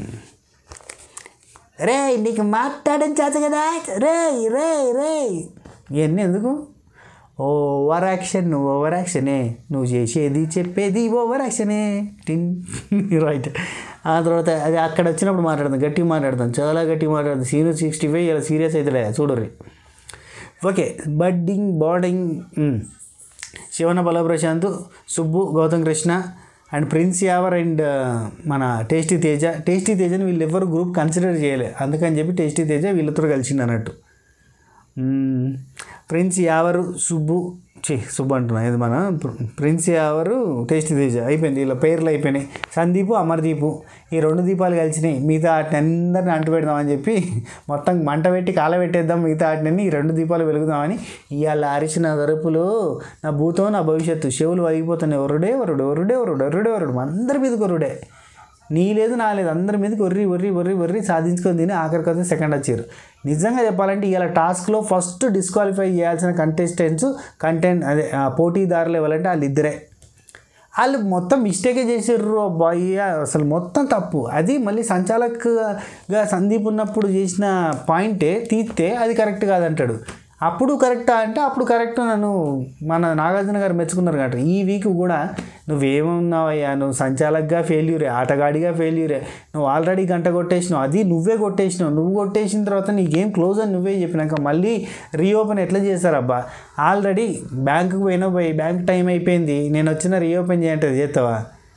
రే నీకు మాట్లాడడం చేత కదా రే రే రే ఇవన్నీ ఎందుకు ఓవర్ యాక్షన్ నువ్వు ఓవర్ యాక్షనే నువ్వు చేసేది చెప్పేది ఓవర్ యాక్షనే టిన్ రైట్ ఆ తర్వాత అది అక్కడ వచ్చినప్పుడు మాట్లాడదాం గట్టిగా మాట్లాడదాం చాలా గట్టిగా మాట్లాడదాం సీనియర్ సిక్స్టీ ఫైవ్ ఇలా సీరియస్ అవుతుండే చూడరి ఓకే బడ్డింగ్ బార్డింగ్ శివన బల Prashanth Subbu Gautham Krishna and prince Yawar and మన టేస్టీ తేజ టేస్టీ తేజని వీళ్ళు ఎవరు గ్రూప్ కన్సిడర్ చేయలే అందుకని చెప్పి టేస్టీ తేజ వీళ్ళతో కలిసింది అన్నట్టు మ్మ్. ప్రిన్స్ యావరు సుబ్బు చి సుబ్బు అంటున్నా ఇది మన ప్ర- ప్రిన్స్ యావరు టేస్టీ తేజ అయిపోయింది వీళ్ళ పేర్లు అయిపోయినాయి సందీపు అమర్దీపు ఈ రెండు దీపాలు కలిసినాయి మిగతా వాటిని అందరిని అంటు పెడదామని చెప్పి మొత్తం మంట పెట్టి కాలబెట్టేద్దాం మిగతా వాటిని ఈ రెండు దీపాలు వెలుగుదామని ఇవాళ అరిచిన గరుపులు నా భూతం నా భవిష్యత్తు చెవులు వరిగిపోతున్నాయి వరుడే వరుడు వరుడే వరుడు వరుడే వరుడు అందరి మీదకి వరుడే నీ లేదు నా లేదు అందరి మీదకి ఒర్రి ఒర్రి ఒర్రి ఒర్రి సాధించుకొని తిని ఆఖరికి వస్తే సెకండ్ వచ్చారు నిజంగా చెప్పాలంటే ఇవాళ టాస్క్లో ఫస్ట్ డిస్క్వాలిఫై చేయాల్సిన కంటెస్టెంట్స్ కంటెంట్ అదే ఆ పోటీదారులు ఎవరంటే వాళ్ళు ఇద్దరే వాళ్ళు మొత్తం మిస్టేకే చేసారు అబ్బాయి అసలు మొత్తం తప్పు అది మళ్ళీ సంచాలకుగా సందీప్ ఉన్నప్పుడు చేసిన పాయింటే తీస్తే అది కరెక్ట్ కాదంటాడు అప్పుడు కరెక్టా అంటే అప్పుడు కరెక్ట్ నన్ను మన నాగార్జున గారు మెచ్చుకున్నారు కాబట్టి ఈ వీక్ కూడా నువ్వేమన్నావయ్యా నువ్వు సంచాలకుగా ఫెయిల్యూరే ఆటగాడిగా ఫెయిల్యూరే నువ్వు ఆల్రెడీ గంట కొట్టేసినావు అది నువ్వే కొట్టేసినావు నువ్వు కొట్టేసిన తర్వాత నీ గేమ్ క్లోజ్ అని నువ్వే చెప్పినాక మళ్ళీ రీఓపెన్ ఎట్లా చేశారబ్బా ఆల్రెడీ బ్యాంకుకు పోయినా పోయి బ్యాంక్ టైం అయిపోయింది నేను వచ్చిన రీఓపెన్ చేయంటే చేస్తావా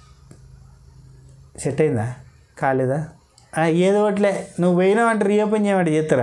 సెట్ అయిందా కాలేదా ఆ, ఏదో ఒకట్లే నువ్వు పోయినావంటే రీఓపెన్ చేయమంటే చేస్తారా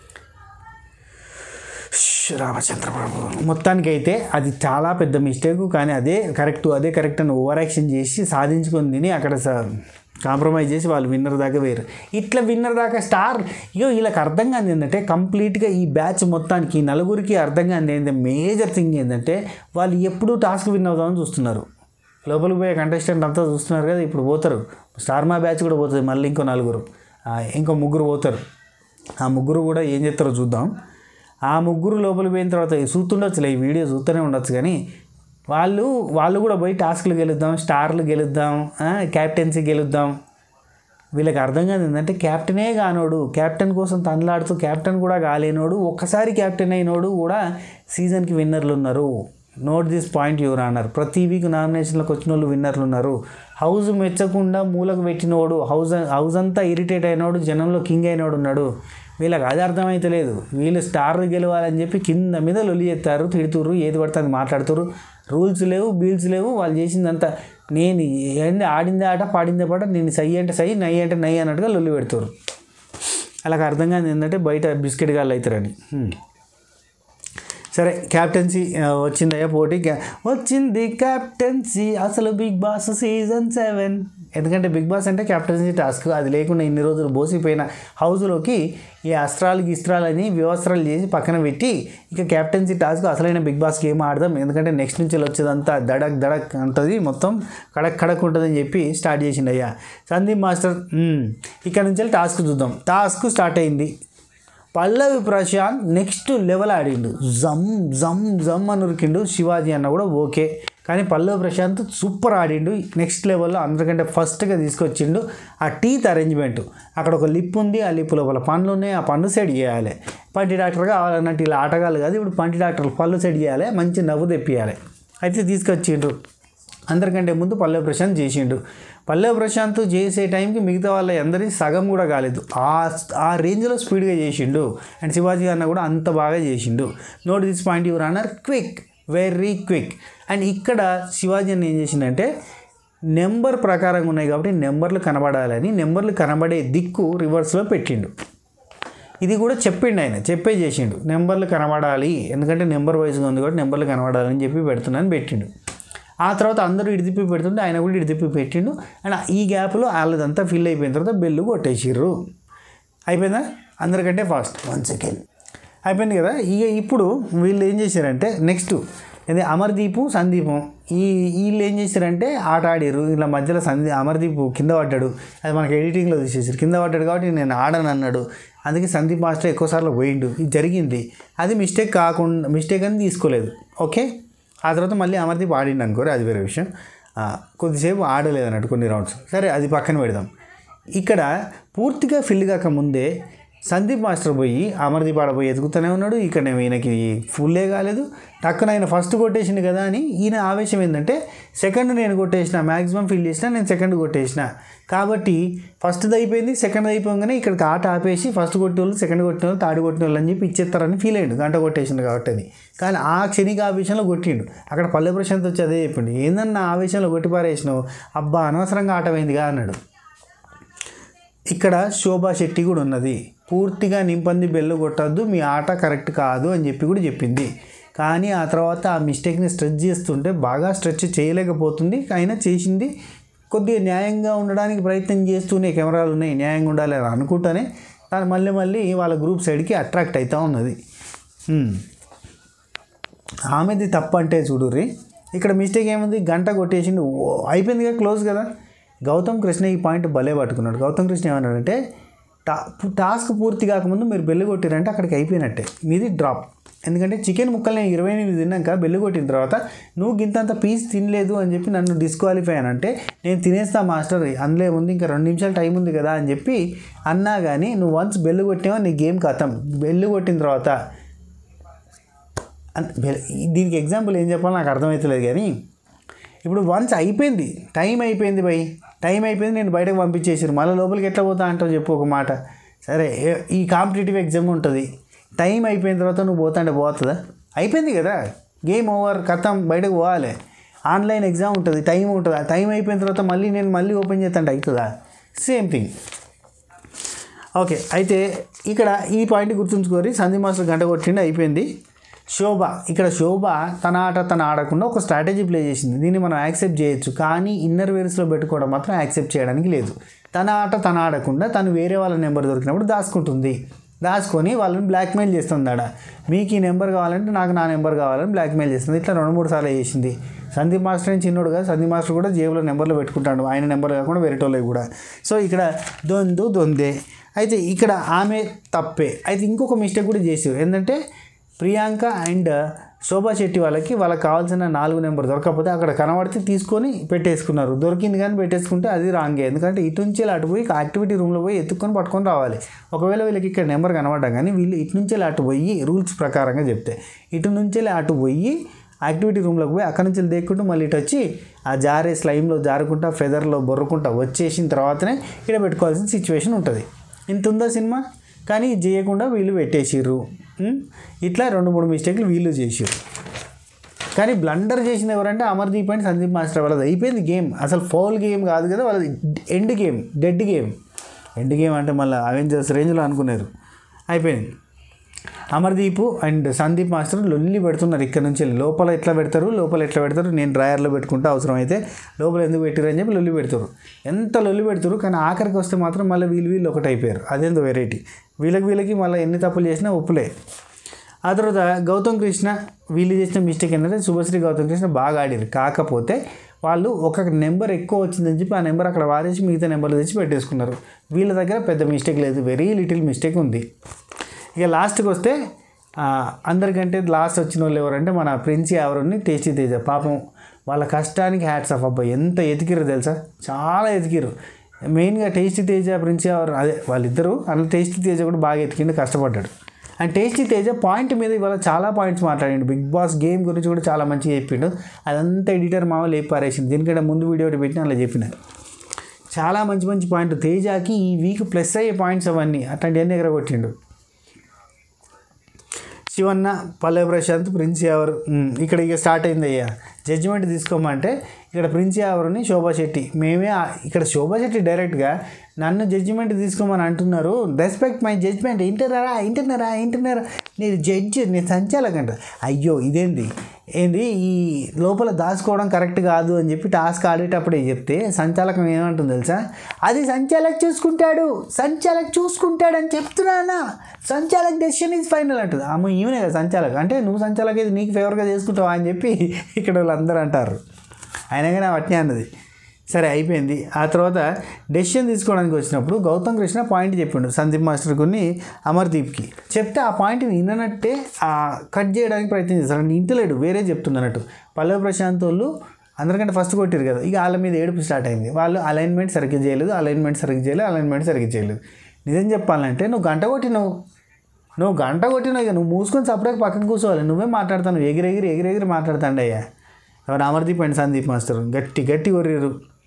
ష్, రామచంద్ర ప్రభు మొత్తానికి అయితే అది చాలా పెద్ద మిస్టేక్ కానీ అదే కరెక్ట్ అదే కరెక్ట్ అని ఓవర్ యాక్షన్ చేసి సాధించుకొని తిని అక్కడ కాంప్రమైజ్ చేసి వాళ్ళు విన్నర్ దాకా వేరు ఇట్లా విన్నర్ దాకా స్టార్ ఇగో వీళ్ళకి అర్థం కాదు ఏంటంటే కంప్లీట్గా ఈ బ్యాచ్ మొత్తానికి ఈ నలుగురికి అర్థం కాదు ఏంటంటే మేజర్ థింగ్ ఏంటంటే వాళ్ళు ఎప్పుడూ టాస్క్ విన్ అవుదామని చూస్తున్నారు లోపలికి పోయే కంటెస్టెంట్ అంతా చూస్తున్నారు కదా ఇప్పుడు పోతారు స్టార్ మా బ్యాచ్ కూడా పోతుంది మళ్ళీ ఇంకో నలుగురు ఆ, ఇంకో ముగ్గురు పోతారు ఆ ముగ్గురు కూడా ఏం చేస్తారో చూద్దాం ఆ ముగ్గురు లోపలికి పోయిన తర్వాత చూస్తుండొచ్చులే ఈ వీడియో చూస్తూనే ఉండొచ్చు కానీ వాళ్ళు వాళ్ళు కూడా పోయి టాస్క్లు గెలుద్దాం స్టార్లు గెలుద్దాం ఆ, క్యాప్టెన్సీ గెలుద్దాం వీళ్ళకి అర్థం కాదు ఏంటంటే క్యాప్టెనే కానోడు క్యాప్టెన్ కోసం తనలాడుతూ క్యాప్టెన్ కూడా కాలేనోడు ఒక్కసారి క్యాప్టెన్ అయినోడు కూడా సీజన్కి విన్నర్లు ఉన్నారు నోట్ దిస్ పాయింట్ యువర్ అన్నారు ప్రతి వీక్ నామినేషన్లకు వచ్చిన వాళ్ళు విన్నర్లు ఉన్నారు హౌస్ మెచ్చకుండా మూలకు పెట్టినోడు హౌస్ హౌస్ అంతా ఇరిటేట్ అయినోడు జనంలో కింగ్ అయినోడు ఉన్నాడు వీళ్ళకి అది అర్థమైతే లేదు వీళ్ళు స్టార్ గెలవాలని చెప్పి కింద మీద లొల్లి చేస్తారు తిడుతుర్రు ఏది పడితే అది మాట్లాడుతురు రూల్స్ లేవు బీల్స్ లేవు వాళ్ళు చేసిందంతా నేను ఏంది ఆడిందే ఆట పాడిందే పాట నేను సై అంటే సై నై అంటే నై అన్నట్టుగా లొల్లి పెడతారు అలాగ అర్థం కాదు ఏంటంటే బయట బిస్కెట్ గాళ్ళు అవుతారని హ్మ్. సరే క్యాప్టెన్సీ ఆ, వచ్చిందయ్యా పోటీ క్యా- వచ్చింది క్యాప్టెన్సీ అసలు బిగ్ బాస్ సీజన్ సెవెన్ ఎందుకంటే బిగ్ బాస్ అంటే క్యాప్టెన్సీ టాస్క్ అది లేకుండా ఇన్ని రోజులు బోసిపోయిన హౌస్లోకి ఈ అస్త్రాలు గిస్త్రాలని వ్యవస్థలు చేసి పక్కన పెట్టి ఇక క్యాప్టెన్సీ టాస్క్ అసలైన బిగ్ బాస్ గేమ్ ఆడదాం ఎందుకంటే నెక్స్ట్ నుంచి వచ్చేదంతా దడక్ దడక్ ఉంటుంది మొత్తం కడక్ కడక్ ఉంటుందని చెప్పి స్టార్ట్ చేసిండు అయ్యా సందీప్ మాస్టర్ "మ్మ్, ఇక్కడ నుంచి టాస్క్ చూద్దాం టాస్క్ స్టార్ట్ అయింది పల్లవి ప్రశాంత్ నెక్స్ట్ లెవెల్ ఆడిండు జమ్ జమ్ జమ్ అని ఉరికిండు శివాజీ అన్న కూడా ఓకే కానీ పల్లవి ప్రశాంత్ సూపర్ ఆడిండు నెక్స్ట్ లెవెల్లో అందరికంటే ఫస్ట్గా తీసుకొచ్చిండు ఆ టీత్ అరేంజ్మెంట్ అక్కడ ఒక లిప్ ఉంది ఆ లిప్ లోపల పండ్లు ఉన్నాయి ఆ పండు సెట్ చేయాలి పంటి డాక్టర్ కావాలన్నట్టు ఇలా ఆటగాళ్ళు కాదు ఇప్పుడు పంటి డాక్టర్ పళ్ళు సెట్ చేయాలి మంచి నవ్వు తెప్పియాలి అయితే తీసుకొచ్చిండ్రు అందరికంటే ముందు పల్లవి ప్రశాంత్ చేసిండు పల్లవి ప్రశాంత్ చేసే టైంకి మిగతా వాళ్ళ అందరి సగం కూడా కాలేదు ఆ ఆ రేంజ్లో స్పీడ్గా చేసిండు అండ్ శివాజీ అన్న కూడా అంత బాగా చేసిండు note this point your honour quick very quick and ఇక్కడ శివాజీ అన్న ఏం చేసిండంటే నెంబర్ ప్రకారంగా ఉన్నాయి కాబట్టి నెంబర్లు కనబడాలని నెంబర్లు కనబడే దిక్కు రివర్స్లో పెట్టిండు ఇది కూడా చెప్పిండు ఆయన చెప్పే చేసిండు నెంబర్లు కనబడాలి ఎందుకంటే నెంబర్ వైజ్గా ఉంది కాబట్టి నెంబర్లు కనబడాలని చెప్పి పెడుతున్నాను పెట్టిండు ఆ తర్వాత అందరూ ఇడిదిప్పి పెడుతుంటే ఆయన కూడా ఇడిదిప్పి పెట్టిండు అండ్ ఈ గ్యాప్లో వాళ్ళదంతా ఫిల్ అయిపోయిన తర్వాత బెల్లు కొట్టేసిర్రు అయిపోయిందా అందరికంటే ఫాస్ట్ వన్ సెకండ్ అయిపోయింది కదా ఇక ఇప్పుడు వీళ్ళు ఏం చేశారంటే నెక్స్ట్ ఇది అమర్దీపు సందీపం ఈ వీళ్ళు ఏం చేశారంటే ఆట ఆడిర్రు ఇలా మధ్యలో సందీ అమర్దీప్ కింద పడ్డాడు అది మనకి ఎడిటింగ్లో తీసేసారు కింద పడ్డాడు కాబట్టి నేను ఆడను అన్నాడు అందుకే సందీప్ మాస్టర్ ఎక్కువసార్లు పోయిండు ఇది జరిగింది అది మిస్టేక్ కాకుండా మిస్టేక్ అని తీసుకోలేదు ఓకే ఆ తర్వాత మళ్ళీ అమర్దీప్ ఆడిండు అనుకోరు అది వేరే విషయం ఆ, కొద్దిసేపు ఆడలేదు అన్నట్టు కొన్ని రౌండ్స్ సరే అది పక్కన పెడదాం ఇక్కడ పూర్తిగా ఫిల్ కాక ముందే సందీప్ మాస్టర్ పోయి అమర్దీప్ ఆడ పోయి ఎదుగుతూనే ఉన్నాడు ఇక్కడ ఈయనకి ఫుల్లే కాలేదు టక్కున ఆయన ఫస్ట్ కొట్టేసిండు కదా అని ఈయన ఆవేశం ఏంటంటే సెకండ్ నేను కొట్టేసిన మ్యాక్సిమం ఫిల్ చేసిన నేను సెకండ్ కొట్టేసిన కాబట్టి ఫస్ట్ది అయిపోయింది సెకండ్ అయిపోగానే ఇక్కడికి ఆట ఆపేసి ఫస్ట్ కొట్టిన వాళ్ళు సెకండ్ కొట్టిన వాళ్ళు థర్డ్ కొట్టిన వాళ్ళు అని చెప్పి ఇచ్చేస్తారని ఫీల్ అయ్యిండు గంట కొట్టేసిండు కాబట్టి అది కానీ ఆ క్షణిక ఆవేశంలో కొట్టిండు అక్కడ పల్లె ప్రశాంత్ వచ్చి అదే చెప్పిండు ఏందన్నా ఆవేశంలో కొట్టి పారేసినావు అబ్బా అనవసరంగా ఆట అయిందిగా అన్నాడు ఇక్కడ శోభా శెట్టి కూడా ఉన్నది పూర్తిగా నింపంది బెల్లు కొట్టద్దు మీ ఆట కరెక్ట్ కాదు అని చెప్పి కూడా చెప్పింది కానీ ఆ తర్వాత ఆ మిస్టేక్ని స్ట్రెచ్ చేస్తుంటే బాగా స్ట్రెచ్ చేయలేకపోతుంది అయినా చేసింది కొద్దిగా న్యాయంగా ఉండడానికి ప్రయత్నం చేస్తూనే కెమెరాలు ఉన్నాయి న్యాయంగా ఉండాలి అని అనుకుంటానే తను మళ్ళీ మళ్ళీ వాళ్ళ గ్రూప్ సైడ్కి అట్రాక్ట్ అవుతూ ఉన్నది హ్మ్. ఆమెది తప్పు అంటే చూడుర్రి ఇక్కడ మిస్టేక్ ఏముంది గంట కొట్టేసిండు ఓ, అయిపోయింది కదా క్లోజ్ కదా గౌతమ్ కృష్ణ ఈ పాయింట్ భలే పట్టుకున్నాడు గౌతమ్ కృష్ణ ఏమన్నాడంటే టా టాస్క్ పూర్తి కాకముందు మీరు బెల్లు కొట్టిరంటే అక్కడికి అయిపోయినట్టే మీది డ్రాప్ ఎందుకంటే చికెన్ ముక్కలు నేను ఇరవై ఎనిమిది తిన్నాక బెల్లు కొట్టిన తర్వాత నువ్వు గింతంత పీస్ తినలేదు అని చెప్పి నన్ను డిస్క్వాలిఫై అని అంటే నేను తినేస్తా మాస్టర్ అందులో ఉంది ఇంకా రెండు నిమిషాలు టైం ఉంది కదా అని చెప్పి అన్నా కానీ నువ్వు వన్స్ బెల్లు కొట్టావో నీ గేమ్ కథం బెల్లు కొట్టిన తర్వాత అన్- బె- దీనికి ఎగ్జాంపుల్ ఏం చెప్పాలో నాకు అర్థమవుతలేదు కానీ ఇప్పుడు వన్స్ అయిపోయింది టైం అయిపోయింది బై టైం అయిపోయింది నేను బయటకు పంపించేసారు మళ్ళీ లోపలికి ఎట్లా పోతా అంటావు చెప్పు ఒక మాట సరే ఏ- ఈ కాంపిటేటివ్ ఎగ్జామ్ ఉంటుంది టైం అయిపోయిన తర్వాత నువ్వు పోతా అంటే పోతుందా అయిపోయింది కదా గేమ్ ఓవర్ కథం బయటకు పోవాలి ఆన్లైన్ ఎగ్జామ్ ఉంటుంది టైం ఉంటుంది ఆ టైం అయిపోయిన తర్వాత మళ్ళీ నేను మళ్ళీ ఓపెన్ చేస్తాంటే అవుతుందా సేమ్ థింగ్ ఓకే అయితే ఇక్కడ ఈ పాయింట్ గుర్తుంచుకోరి సంధి మాస్టర్ గంట కొట్టిండి అయిపోయింది శోభ ఇక్కడ శోభ తన ఆట తన ఆడకుండా ఒక స్ట్రాటజీ ప్లే చేసింది దీన్ని మనం యాక్సెప్ట్ చేయొచ్చు కానీ ఇన్నర్ వేర్స్లో పెట్టుకోవడం మాత్రం యాక్సెప్ట్ చేయడానికి లేదు తన ఆట తన ఆడకుండా తను వేరే వాళ్ళ నెంబర్ దొరికినప్పుడు దాచుకుంటుంది దాచుకొని వాళ్ళని బ్లాక్మెయిల్ చేస్తుంది ఆడ మీకు ఈ నెంబర్ కావాలంటే నాకు నా నెంబర్ కావాలని బ్లాక్మెయిల్ చేస్తుంది ఇట్లా రెండు మూడు సార్లు చేసింది సందీప్ మాస్టర్ అని చిన్నోడు కదా సందీప్ మాస్టర్ కూడా జేబులో నెంబర్లు పెట్టుకుంటాడు ఆయన నెంబర్ కాకుండా వేరేటోళ్ళవి కూడా సో ఇక్కడ దొందు దొందే అయితే ఇక్కడ ఆమె తప్పే అయితే ఇంకొక మిస్టేక్ కూడా చేసారు ఏంటంటే ప్రియాంక అండ్ శోభా శెట్టి వాళ్ళకి వాళ్ళకి కావాల్సిన నాలుగు నెంబర్ దొరకకపోతే అక్కడ కనబడితే తీసుకొని పెట్టేసుకున్నారు దొరికింది కానీ పెట్టేసుకుంటే అది రాంగే ఎందుకంటే ఇటు నుంచి అటు పోయి యాక్టివిటీ రూమ్లో పోయి ఎత్తుక్కొని పట్టుకొని రావాలి ఒకవేళ వీళ్ళకి ఇక్కడ నెంబర్ కనబడ్డా కానీ వీళ్ళు ఇటు నుంచి అటు పోయి రూల్స్ ప్రకారంగా చెప్తే ఇటు నుంచి అటు పోయి యాక్టివిటీ రూమ్లోకి పోయి అక్కడి నుంచి దేక్కుంటూ మళ్ళీ ఇటు వచ్చి ఆ జారే స్లైమ్లో జారుకుంటా ఫెదర్లో బొర్రుకుంటా వచ్చేసిన తర్వాతనే ఇక్కడ పెట్టుకోవాల్సిన సిచ్యువేషన్ ఉంటుంది ఇంత ఉందా సినిమా కానీ ఇది చేయకుండా వీళ్ళు పెట్టేసిర్రు ఉం? ఇట్లా రెండు మూడు మిస్టేక్లు వీళ్ళు చేసిర్రు కానీ బ్లండర్ చేసింది ఎవరంటే అమర్దీప్ అండ్ సందీప్ మాస్టర్ వాళ్ళది అయిపోయింది గేమ్ అసలు ఫౌల్ గేమ్ కాదు కదా వాళ్ళది end game dead game end game అంటే మళ్ళీ అవెంజర్స్ రేంజ్లో అనుకున్నారు అయిపోయింది అమర్దీప్ అండ్ సందీప్ మాస్టర్ లొల్లి పెడుతున్నారు ఇక్కడ నుంచి వెళ్ళి. లోపల ఎట్లా పెడతారు లోపల ఎట్లా పెడతారు నేను డ్రాయర్లో పెట్టుకుంటే అవసరం అయితే లోపల ఎందుకు పెట్టారు అని చెప్పి లొల్లి పెడతారు ఎంత లొల్లి పెడతారు కానీ ఆఖరికి వస్తే మాత్రం మళ్ళీ వీళ్ళు వీళ్ళు ఒకటి అయిపోయారు అదేందో వెరైటీ వీళ్ళకి వీళ్ళకి మళ్ళీ ఎన్ని తప్పులు చేసినా ఒప్పులే ఆ తర్వాత గౌతమ్ కృష్ణ వీళ్ళు చేసిన మిస్టేక్ ఏంటంటే శుభశ్రీ గౌతమ్ కృష్ణ బాగా ఆడారు కాకపోతే వాళ్ళు ఒక నెంబర్ ఎక్కువ వచ్చిందని చెప్పి ఆ నెంబర్ అక్కడ వారేసి మిగతా నెంబర్లు తెచ్చి పెట్టేసుకున్నారు వీళ్ళ దగ్గర పెద్ద మిస్టేక్ లేదు వెరీ లిటిల్ మిస్టేక్ ఉంది ఇక లాస్ట్కి వస్తే ఆ, అందరికంటే లాస్ట్ వచ్చిన వాళ్ళు ఎవరంటే మన ప్రిన్సి ఎవరిని టేస్టీ తేజ పాపం వాళ్ళ కష్టానికి హ్యాట్స్ ఆఫ్ అబ్బాయి ఎంత ఎతికిరు తెలుసా చాలా ఎతికిరు మెయిన్గా టేస్టీ తేజ ప్రిన్సి ఎవరు అదే వాళ్ళిద్దరూ అందులో టేస్టీ తేజ కూడా బాగా ఎతికిండు కష్టపడ్డాడు అండ్ టేస్టీ తేజ పాయింట్ మీద ఇవాళ చాలా పాయింట్స్ మాట్లాడిండు బిగ్ బాస్ గేమ్ గురించి కూడా చాలా మంచిగా చెప్పిండు అదంతా ఎడిటర్ మామ లేపి పారేసింది దీనికంటే ముందు వీడియో ఒకటి పెట్టిన అలా చెప్పిన చాలా మంచి మంచి పాయింట్ తేజాకి ఈ వీక్ ప్లస్ అయ్యే పాయింట్స్ అవన్నీ అట్లాంటివన్నీ ఎగరగొట్టిండు శివన్న పల్లె ప్రశాంత్ ప్రిన్స్ ఎవరు ఉమ్, ఇక్కడ ఇక స్టార్ట్ అయింది అయ్యా జడ్జిమెంట్ తీసుకోమంటే ఇక్కడ ప్రిన్స్ ఎవరుని శోభా శెట్టి మేమే ఆ- ఇక్కడ శోభా శెట్టి డైరెక్ట్గా నన్ను జడ్జిమెంట్ తీసుకోమని అంటున్నారు రెస్పెక్ట్ మై జడ్జిమెంట్ ఇంటరారా ఇంటర్నరా ఇంటర్నరా నేను జడ్జి నేను సంచాలకంట అయ్యో ఇదేంది ఏంది ఈ లోపల దాచుకోవడం కరెక్ట్ కాదు అని చెప్పి టాస్క్ ఆడేటప్పుడే చెప్తే సంచాలకం ఏమంటుంది తెలుసా అది సంచాలక్ చూసుకుంటాడు సంచాలక్ చూసుకుంటాడు అని చెప్తున్నానా సంచాలక్ డెసిషన్ ఈజ్ ఫైనల్ అంటుంది అమ్మ ఈమెనే కదా సంచాలక్ అంటే నువ్వు సంచాలక్ అయితే నీకు ఫేవర్గా చేసుకుంటావా అని చెప్పి ఇక్కడ వాళ్ళందరూ అంటారు అయినా కానీ అట్నే అన్నది సరే అయిపోయింది ఆ తర్వాత డెసిషన్ తీసుకోవడానికి వచ్చినప్పుడు గౌతమ్ కృష్ణ పాయింట్ చెప్పిండు సందీప్ మాస్టర్ కొన్ని అమర్దీప్కి చెప్తే ఆ పాయింట్ విననట్టే ఆ కట్ చేయడానికి ప్రయత్నం చేస్తారు అంటే ఇంటలేడు వేరే చెప్తున్నట్టు పల్లవి ప్రశాంత్ వాళ్ళు అందరికంటే ఫస్ట్ కొట్టారు కదా ఇక వాళ్ళ మీద ఏడుపు స్టార్ట్ అయింది వాళ్ళు అలైన్మెంట్ సరిగ్గా చేయలేదు అలైన్మెంట్ సరిగ్గా చేయలేదు అలైన్మెంట్ సరిగ్గా చేయలేదు నిజం చెప్పాలంటే నువ్వు గంట కొట్టినావు నువ్వు గంట కొట్టినావు ఇక నువ్వు మూసుకొని సపరేట్ పక్కన కూర్చోవాలి నువ్వే మాట్లాడతాను ఎగిరెగిరి ఎగిరెగిరి మాట్లాడతాండి అయ్యా ఎవరు అమర్దీప్ అండ్ సందీప్ మాస్టర్ గట్టి గట్టి కొర్రీరు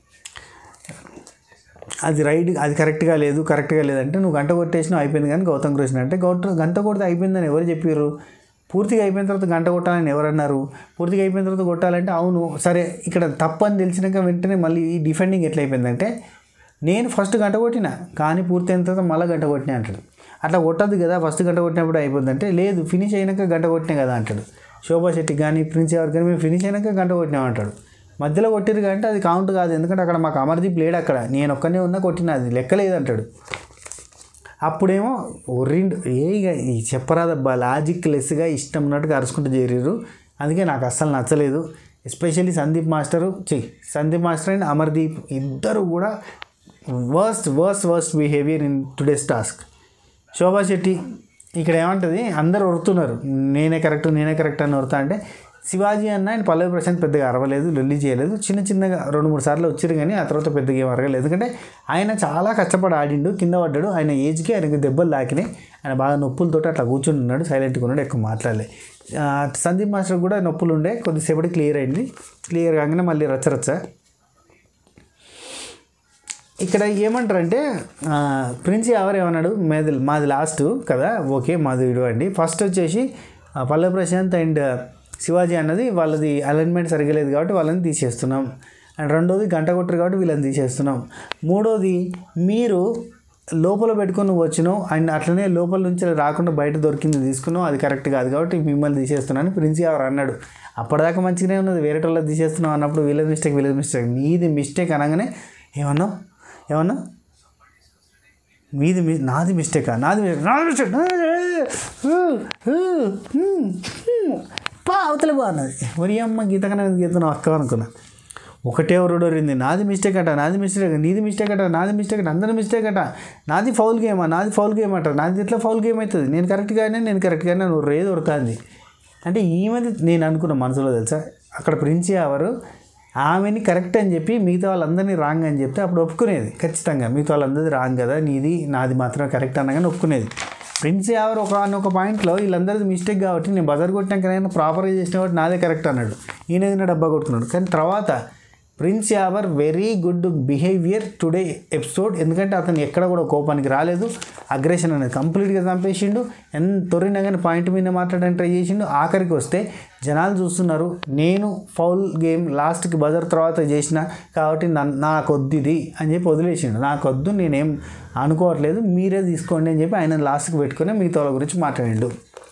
అది రైట్ అది కరెక్ట్గా లేదు కరెక్ట్గా లేదంటే నువ్వు గంట కొట్టేసినావు అయిపోయింది కానీ గౌతమ్ కృష్ణ అంటే గౌత గంట కొడితే అయిపోయిందని ఎవరు చెప్పారు పూర్తిగా అయిపోయిన తర్వాత గంట కొట్టాలని ఎవరు అన్నారు పూర్తిగా అయిపోయిన తర్వాత కొట్టాలంటే అవును సరే ఇక్కడ తప్పు అని తెలిసినాక వెంటనే మళ్ళీ ఈ డిఫెండింగ్ ఎట్లా అయిపోయిందంటే నేను ఫస్ట్ గంట కొట్టిన కానీ పూర్తి అయిన తర్వాత మళ్ళీ గంట కొట్టినా అంటాడు అట్లా కొట్టద్దు కదా ఫస్ట్ గంట కొట్టినప్పుడు అయిపోద్దంటే లేదు ఫినిష్ అయినాక గంట కొట్టినా కదా అంటాడు శోభా శెట్టి కానీ ప్రిన్స్ ఎవరు కానీ మేము ఫినిష్ అయినాక గంట కొట్టినామంటాడు మధ్యలో కొట్టిరు అంటే అది కౌంట్ కాదు ఎందుకంటే అక్కడ మాకు అమర్దీప్ లేడు అక్కడ నేను ఒక్కనే ఉన్నా కొట్టిన అది లెక్కలేదు అంటాడు అప్పుడేమో ఒర్రిండు ఏ ఇక ఈ చెప్పరాదబ్బా లాజిక్ లెస్గా ఇష్టం ఉన్నట్టుగా అరుచుకుంటూ చేరిరు అందుకే నాకు అస్సలు నచ్చలేదు ఎస్పెషల్లీ సందీప్ మాస్టరు చి సందీప్ మాస్టర్ అండ్ అమర్దీప్ ఇద్దరు కూడా worst worst worst behaviour in today's task Shobha Shetty ఇక్కడ ఏమంటుంది అందరు ఒరుతున్నారు నేనే కరెక్ట్ నేనే కరెక్ట్ అని ఒరుతా అంటే శివాజీ అన్న ఆయన పల్లవి ప్రశాంత్ పెద్దగా అరవలేదు లొల్లి చేయలేదు చిన్న చిన్నగా రెండు మూడు సార్లు వచ్చారు కానీ ఆ తర్వాత పెద్దగా ఏం అరగలేదు ఎందుకంటే ఆయన చాలా కష్టపడి ఆడిండు కింద పడ్డాడు ఆయన ఏజ్కి ఆయనకి దెబ్బలు తాకినాయి ఆయన బాగా నొప్పులతోటి అట్లా కూర్చుని ఉన్నాడు సైలెంట్గా ఉన్నాడు ఎక్కువ మాట్లాడలే ఆ, సందీప్ మాస్టర్ కూడా నొప్పులు ఉండే కొద్దిసేపటి క్లియర్ అయింది క్లియర్ కాగానే మళ్ళీ రచ్చరచ్చ ఇక్కడ ఏమంటారంటే ఆ, ప్రిన్స్ ఎవరు ఏమన్నాడు మాది మాది లాస్ట్ కదా ఓకే మాది వీడియో అండి ఫస్ట్ వచ్చేసి ఆ, పల్లవి ప్రశాంత్ అండ్ శివాజీ అన్నది వాళ్ళది అలైన్మెంట్ సరిగ్గా లేదు కాబట్టి వాళ్ళని తీసేస్తున్నాం అండ్ రెండోది గంట కొట్టరు కాబట్టి వీళ్ళని తీసేస్తున్నాం మూడోది మీరు లోపల పెట్టుకొని నువ్వు వచ్చినావు అండ్ అట్లనే లోపల నుంచి రాకుండా బయట దొరికింది తీసుకున్నావు అది కరెక్ట్ కాదు కాబట్టి మిమ్మల్ని తీసేస్తున్నాను ప్రిన్స్ ఎవరు అన్నాడు అప్పటిదాకా మంచిగానే ఉన్నది వేరే వాళ్ళది తీసేస్తున్నావు అన్నప్పుడు వీళ్ళది మిస్టేక్ వీళ్ళది మిస్టేక్ నీది మిస్టేక్ అనగానే ఏమన్నావు ఏమన్నా మీది మీ నాది మిస్టేకా నాది mi- నాది మిస్టేక్ పా అవతల బాగున్నది ఒరి అమ్మ గీతకనే గీతను అక్క అనుకున్నా ఒకటే ఒరుడోరింది నాది మిస్టేక్ అట నాది మిస్టేక్ నీది మిస్టేక్ అట నాది మిస్టేక్ అట అందరి మిస్టేక్ అట నాది ఫౌల్ గేమా నాది ఫౌల్ గేమ్ అట నాది ఎట్లా ఫౌల్ గేమ్ అవుతుంది నేను కరెక్ట్గానే నేను కరెక్ట్గానే నువ్వు రేది ఉరకాంది అంటే ఈమెది నేను అనుకున్న మనసులో తెలుసా అక్కడ ప్రిన్స్ ఎవరు ఆమెని కరెక్ట్ అని చెప్పి మిగతా వాళ్ళందరినీ రాంగ్ అని చెప్తే అప్పుడు ఒప్పుకునేది ఖచ్చితంగా మిగతా వాళ్ళందరిది రాంగ్ కదా నీది నాది మాత్రం కరెక్ట్ అనగానే ఒప్పుకునేది ప్రిన్స్ ఎవరు ఒక ఒక పాయింట్లో వీళ్ళందరిది మిస్టేక్ కాబట్టి నేను బజార్ కొట్టినాక నేను ప్రాపర్గా చేసిన కాబట్టి నాదే కరెక్ట్ అన్నాడు ఈయన డబ్బా కొట్టుకున్నాడు కానీ తర్వాత prince Yawar very good behaviour today episode ఎందుకంటే అతను ఎక్కడ కూడా కోపానికి రాలేదు అగ్రెషన్ అనేది కంప్లీట్గా చంపేసిండు ఎంత తొరినా కానీ పాయింట్ మీద మాట్లాడడానికి ట్రై చేసిండు ఆఖరికి వస్తే జనాలు చూస్తున్నారు నేను ఫౌల్ గేమ్ లాస్ట్కి బజర్ తర్వాత చేసిన కాబట్టి నన్ నాకొద్దు ఇది అని చెప్పి వదిలేసిండు నాకొద్దు నేనేం అనుకోవట్లేదు మీరే తీసుకోండి అని చెప్పి ఆయన లాస్ట్కి పెట్టుకొని మిగతా వాళ్ళ గురించి మాట్లాడిండు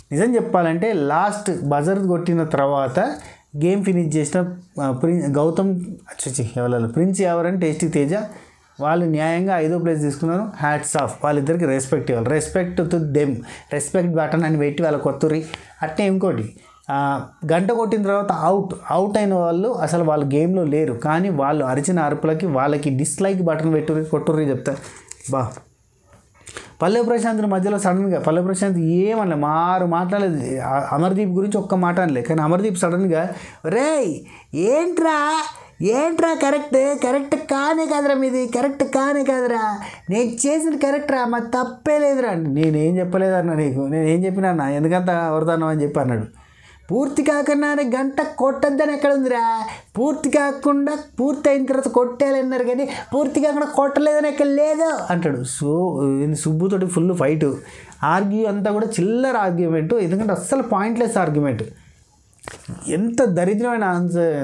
నిజం చెప్పాలంటే లాస్ట్ బజర్ కొట్టిన తర్వాత గేమ్ ఫినిష్ చేసిన ఆ, ప్రిన్ గౌతమ్ వచ్చి ఎవరు ప్రిన్స్ ఎవరని టేస్టీ తేజ వాళ్ళు న్యాయంగా ఐదో ప్లేస్ తీసుకున్నారు హ్యాట్స్ ఆఫ్ వాళ్ళిద్దరికి రెస్పెక్ట్ ఇవ్వాలి respect to them respect button అని పెట్టి వాళ్ళ కొత్తూరి అట్టే ఇంకోటి ఆ, గంట కొట్టిన తర్వాత అవుట్ అవుట్ అయిన వాళ్ళు అసలు వాళ్ళ గేమ్లో లేరు కానీ వాళ్ళు అరిచిన అరుపులకి వాళ్ళకి డిస్లైక్ బటన్ పెట్టుర్రి కొట్టుర్రి చెప్తా బా పల్లె ప్రశాంత్ మధ్యలో సడన్గా పల్లె ప్రశాంత్ ఏమనలే మారు మాట్లాడలేదు ఆ- అమర్దీప్ గురించి ఒక్క మాట అనలే కానీ అమర్దీప్ సడన్గా రేయ్ ఏంట్రా ఏంట్రా కరెక్ట్ కరెక్ట్ కానే కాదురా మీది కరెక్ట్ కానే కాదురా నేను చేసిన కరెక్ట్రా మా తప్పే లేదురా నేనేం చెప్పలేదన్నా నీకు నేను ఏం చెప్పినా అన్న ఎందుకంత వరదానం అని చెప్పి అన్నాడు పూర్తి కాకుండానే గంట కొట్టద్దని ఎక్కడ ఉందిరా పూర్తి కాకుండా పూర్తి అయిన తర్వాత కొట్టేయాలన్నారు కానీ పూర్తి కాకుండా కొట్టలేదని ఎక్కడ లేదు అంటాడు సో ఇది సుబ్బుతోటి ఫుల్ ఫైట్ ఆర్గ్యూ అంతా కూడా చిల్లర ఆర్గ్యుమెంట్ ఎందుకంటే అస్సలు పాయింట్లెస్ ఆర్గ్యుమెంట్ ఎంత దరిద్రమైన ఆన్సర్